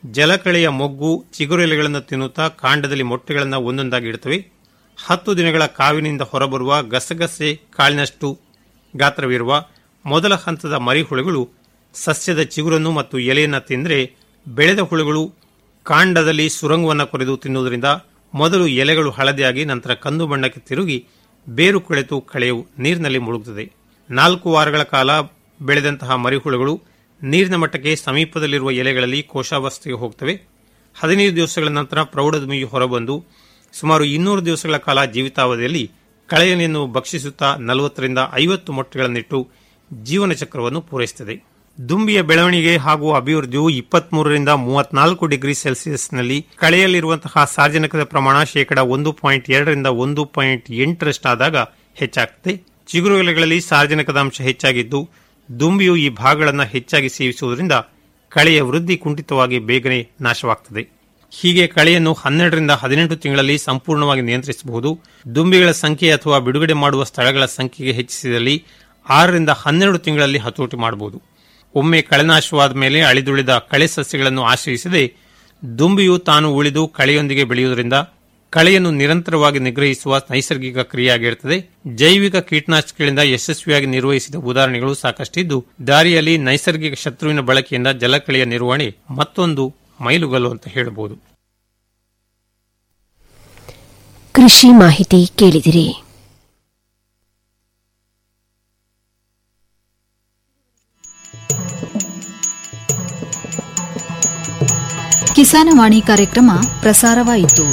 ಜಲಕಳೆಯ ಮೊಗ್ಗು ಚಿಗುರೆಲೆಗಳನ್ನು ತಿನ್ನುತ್ತಾ ಕಾಂಡದಲ್ಲಿ ಮೊಟ್ಟೆಗಳನ್ನು ಒಂದೊಂದಾಗಿ ಇಡುತ್ತವೆ ಹತ್ತು ದಿನಗಳ ಕಾವಿನಿಂದ ಹೊರಬರುವ ಗಸಗಸೆ ಕಾಳಿನಷ್ಟು ಗಾತ್ರವಿರುವ ಮೊದಲ ಹಂತದ ಮರಿಹುಳುಗಳು ಸಸ್ಯದ ಚಿಗುರನ್ನು ಮತ್ತು ಎಲೆಯನ್ನು ತಿಂದರೆ ಬೆಳೆದ ಹುಳುಗಳು ಕಾಂಡದಲ್ಲಿ ಸುರಂಗವನ್ನು ಕೊರೆದು ತಿನ್ನುವುದರಿಂದ ಮೊದಲು ಎಲೆಗಳು ಹಳದಿಯಾಗಿ ನಂತರ ಕಂದು ಬಣ್ಣಕ್ಕೆ ತಿರುಗಿ ಬೇರು ಕೊಳೆತು ಕಳೆಯು ನೀರಿನಲ್ಲಿ ಮುಳುಗುತ್ತದೆ ನಾಲ್ಕು ವಾರಗಳ ಕಾಲ ಬೆಳೆದಂತಹ ಮರಿಹುಳುಗಳು ನೀರಿನ ಮಟ್ಟಕ್ಕೆ ಸಮೀಪದಲ್ಲಿರುವ ಎಲೆಗಳಲ್ಲಿ ಕೋಶಾವಸ್ಥೆಗೆ ಹೋಗ್ತವೆ ಹದಿನೈದು ದಿವಸಗಳ ನಂತರ ಪ್ರೌಢದುಮಿಯು ಹೊರಬಂದು ಸುಮಾರು ಇನ್ನೂರು ದಿವಸಗಳ ಕಾಲ ಜೀವಿತಾವಧಿಯಲ್ಲಿ ಕಳೆಯನ್ನು ಭಕ್ಷಿಸುತ್ತಾ ನಲವತ್ತರಿಂದ ಐವತ್ತು ಮೊಟ್ಟೆಗಳನ್ನಿಟ್ಟು ಜೀವನ ಚಕ್ರವನ್ನು ಪೂರೈಸುತ್ತದೆ ದುಂಬಿಯ ಬೆಳವಣಿಗೆ ಹಾಗೂ ಅಭಿವೃದ್ಧಿಯು ಇಪ್ಪತ್ಮೂರರಿಂದ ಮೂವತ್ನಾಲ್ಕು ಡಿಗ್ರಿ ಸೆಲ್ಸಿಯಸ್ನಲ್ಲಿ ಕಳೆಯಲ್ಲಿರುವಂತಹ ಸಾರ್ವಜನಿಕದ ಪ್ರಮಾಣ ಶೇಕಡ ಒಂದು ಪಾಯಿಂಟ್ ಎರಡರಿಂದ ಒಂದು ಪಾಯಿಂಟ್ ಎಂಟರಷ್ಟಾದಾಗ ಹೆಚ್ಚಾಗ್ತದೆ ಚಿಗುರು ಎಲೆಗಳಲ್ಲಿ ಸಾರ್ವಜನಿಕದ ಅಂಶ ಹೆಚ್ಚಾಗಿದ್ದು ದುಂಬಿಯು ಈ ಭಾಗಗಳನ್ನು ಹೆಚ್ಚಾಗಿ ಸೇವಿಸುವುದರಿಂದ ಕಳೆಯ ವೃದ್ಧಿ ಕುಂಠಿತವಾಗಿ ಬೇಗನೆ ನಾಶವಾಗ್ತದೆ ಹೀಗೆ ಕಳೆಯನ್ನು ಹನ್ನೆರಡರಿಂದ ಹದಿನೆಂಟು ತಿಂಗಳಲ್ಲಿ ಸಂಪೂರ್ಣವಾಗಿ ನಿಯಂತ್ರಿಸಬಹುದು ದುಂಬಿಗಳ ಸಂಖ್ಯೆ ಅಥವಾ ಬಿಡುಗಡೆ ಮಾಡುವ ಸ್ಥಳಗಳ ಸಂಖ್ಯೆಗೆ ಹೆಚ್ಚಿಸಿದಲ್ಲಿ ಆರರಿಂದ ಹನ್ನೆರಡು ತಿಂಗಳಲ್ಲಿ ಹತೋಟಿ ಮಾಡಬಹುದು ಒಮ್ಮೆ ಕಳೆನಾಶವಾದ ಮೇಲೆ ಅಳಿದುಳಿದ ಕಳೆ ಸಸ್ಯಗಳನ್ನು ಆಶ್ರಯಿಸದೆ ದುಂಬಿಯು ತಾನು ಉಳಿದು ಕಳೆಯೊಂದಿಗೆ ಬೆಳೆಯುವುದರಿಂದ ಕಳೆಯನ್ನು ನಿರಂತರವಾಗಿ ನಿಗ್ರಹಿಸುವ ನೈಸರ್ಗಿಕ ಕ್ರಿಯೆಯಾಗಿರುತ್ತದೆ ಜೈವಿಕ ಕೀಟನಾಶಕಗಳಿಂದ ಯಶಸ್ವಿಯಾಗಿ ನಿರ್ವಹಿಸಿದ ಉದಾಹರಣೆಗಳು ಸಾಕಷ್ಟಿದ್ದು ದಾರಿಯಲ್ಲಿ ನೈಸರ್ಗಿಕ ಶತ್ರುವಿನ ಬಳಕೆಯಿಂದ ಜಲಕಳೆಯ ನಿರ್ವಹಣೆ ಮತ್ತೊಂದು ಮೈಲುಗಲ್ಲು ಅಂತ ಹೇಳಬಹುದು ಕೃಷಿ ಮಾಹಿತಿ ಕೇಳಿದಿರಿ ಕಿಸಾನವಾಣಿ ಕಾರ್ಯಕ್ರಮ ಪ್ರಸಾರವಾಯಿತು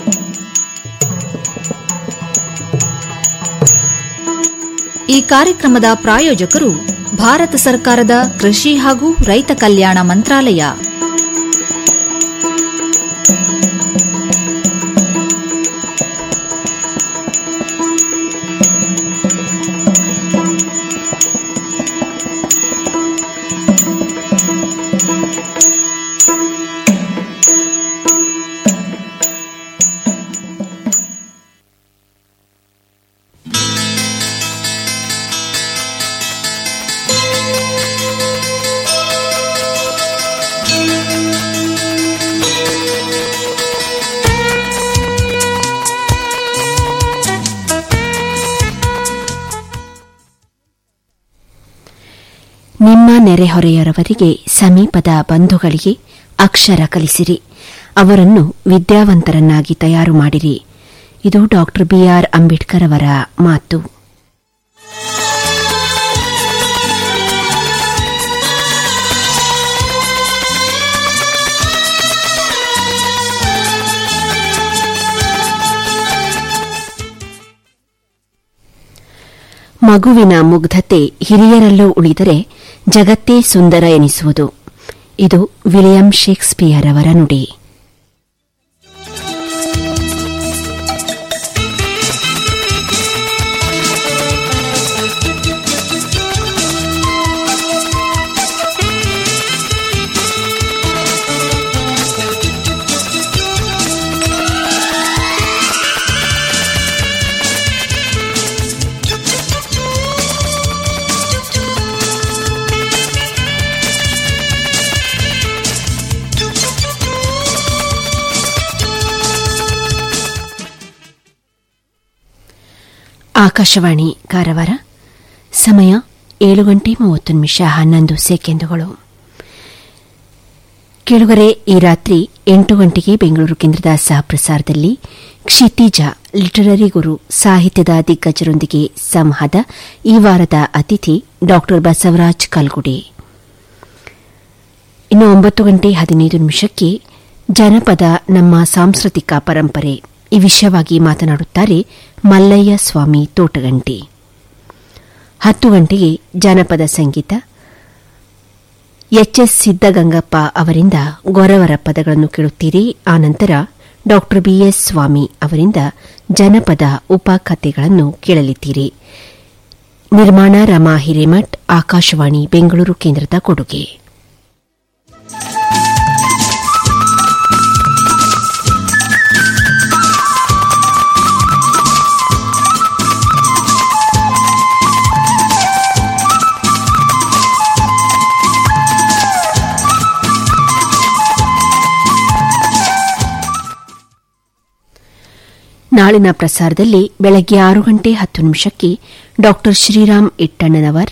ಈ ಕಾರ್ಯಕ್ರಮದ ಪ್ರಾಯೋಜಕರು ಭಾರತ ಸರ್ಕಾರದ ಕೃಷಿ ಹಾಗೂ ರೈತ ಕಲ್ಯಾಣ ಮಂತ್ರಾಲಯ ನಿಮ್ಮ ನೆರೆಹೊರೆಯವರಿಗೆ ಸಮೀಪದ ಬಂಧುಗಳಿಗೆ ಅಕ್ಷರ ಕಲಿಸಿರಿ ಅವರನ್ನು ವಿದ್ಯಾವಂತರನ್ನಾಗಿ ತಯಾರು ಮಾಡಿರಿ ಇದು ಡಾಕ್ಟರ್ ಬಿಆರ್ ಅಂಬೇಡ್ಕರ್ ಅವರ ಮಾತು ಮಗುವಿನ ಮುಗ್ಧತೆ ಹಿರಿಯರಲ್ಲೂ ಉಳಿದರೆ ಜಗತ್ತೇ ಸುಂದರ ಎನಿಸುವುದು ಇದು ವಿಲಿಯಂ ಶೇಕ್ಸ್ಪಿಯರ್ ಅವರ ನುಡಿ ಆಕಾಶವಾಣಿ ಕಾರವಾರ ಸಮಯ ಏಳು ಗಂಟೆ ಮೂವತ್ತು ನಿಮಿಷ ಹನ್ನೊಂದು ಸೆಕೆಂಡುಗಳು ಕೆಳಗರೆ ಈ ರಾತ್ರಿ ಎಂಟು ಗಂಟೆಗೆ ಬೆಂಗಳೂರು ಕೇಂದ್ರದ ಸಹಪ್ರಸಾರದಲ್ಲಿ ಕ್ಷಿತಿಜ ಲಿಟರರಿ ಗುರು ಸಾಹಿತ್ಯದ ದಿಗ್ಗಜರೊಂದಿಗೆ ಸಂವಾದ ಈ ವಾರದ ಅತಿಥಿ ಡಾ ಬಸವರಾಜ್ ಕಲ್ಗುಡಿ ಇನ್ನು ಒಂಬತ್ತು ಗಂಟೆ ಹದಿನೈದು ನಿಮಿಷಕ್ಕೆ ಜನಪದ ನಮ್ಮ ಸಾಂಸ್ಕೃತಿಕ ಪರಂಪರೆ ಈ ವಿಷಯವಾಗಿ ಮಾತನಾಡುತ್ತಾರೆ ಮಲ್ಲಯ್ಯ ಸ್ವಾಮಿ ತೋಟಗಂಟಿ ಹತ್ತು ಗಂಟೆಗೆ ಜಾನಪದ ಸಂಗೀತ ಎಚ್ಎಸ್ ಸಿದ್ದಗಂಗಪ್ಪ ಅವರಿಂದ ಗೊರವರ ಪದಗಳನ್ನು ಕೇಳುತ್ತೀರಿ ಆನಂತರ ಡಾ ಬಿಎಸ್ ಸ್ವಾಮಿ ಅವರಿಂದ ಜನಪದ ಉಪಕಥೆಗಳನ್ನು ಕೇಳಲಿದ್ದೀರಿ ನಿರ್ಮಾಣ ರಮಾ ಹಿರೇಮಠ್ ಆಕಾಶವಾಣಿ ಬೆಂಗಳೂರು ಕೇಂದ್ರದ ಕೊಡುಗೆ ನಾಳಿನ ಪ್ರಸಾರದಲ್ಲಿ ಬೆಳಗ್ಗೆ ಆರು ಗಂಟೆ ಹತ್ತು ನಿಮಿಷಕ್ಕೆ ಡಾಕ್ಟರ್ ಶ್ರೀರಾಮ್ ಇಟ್ಟಣ್ಣನವರ್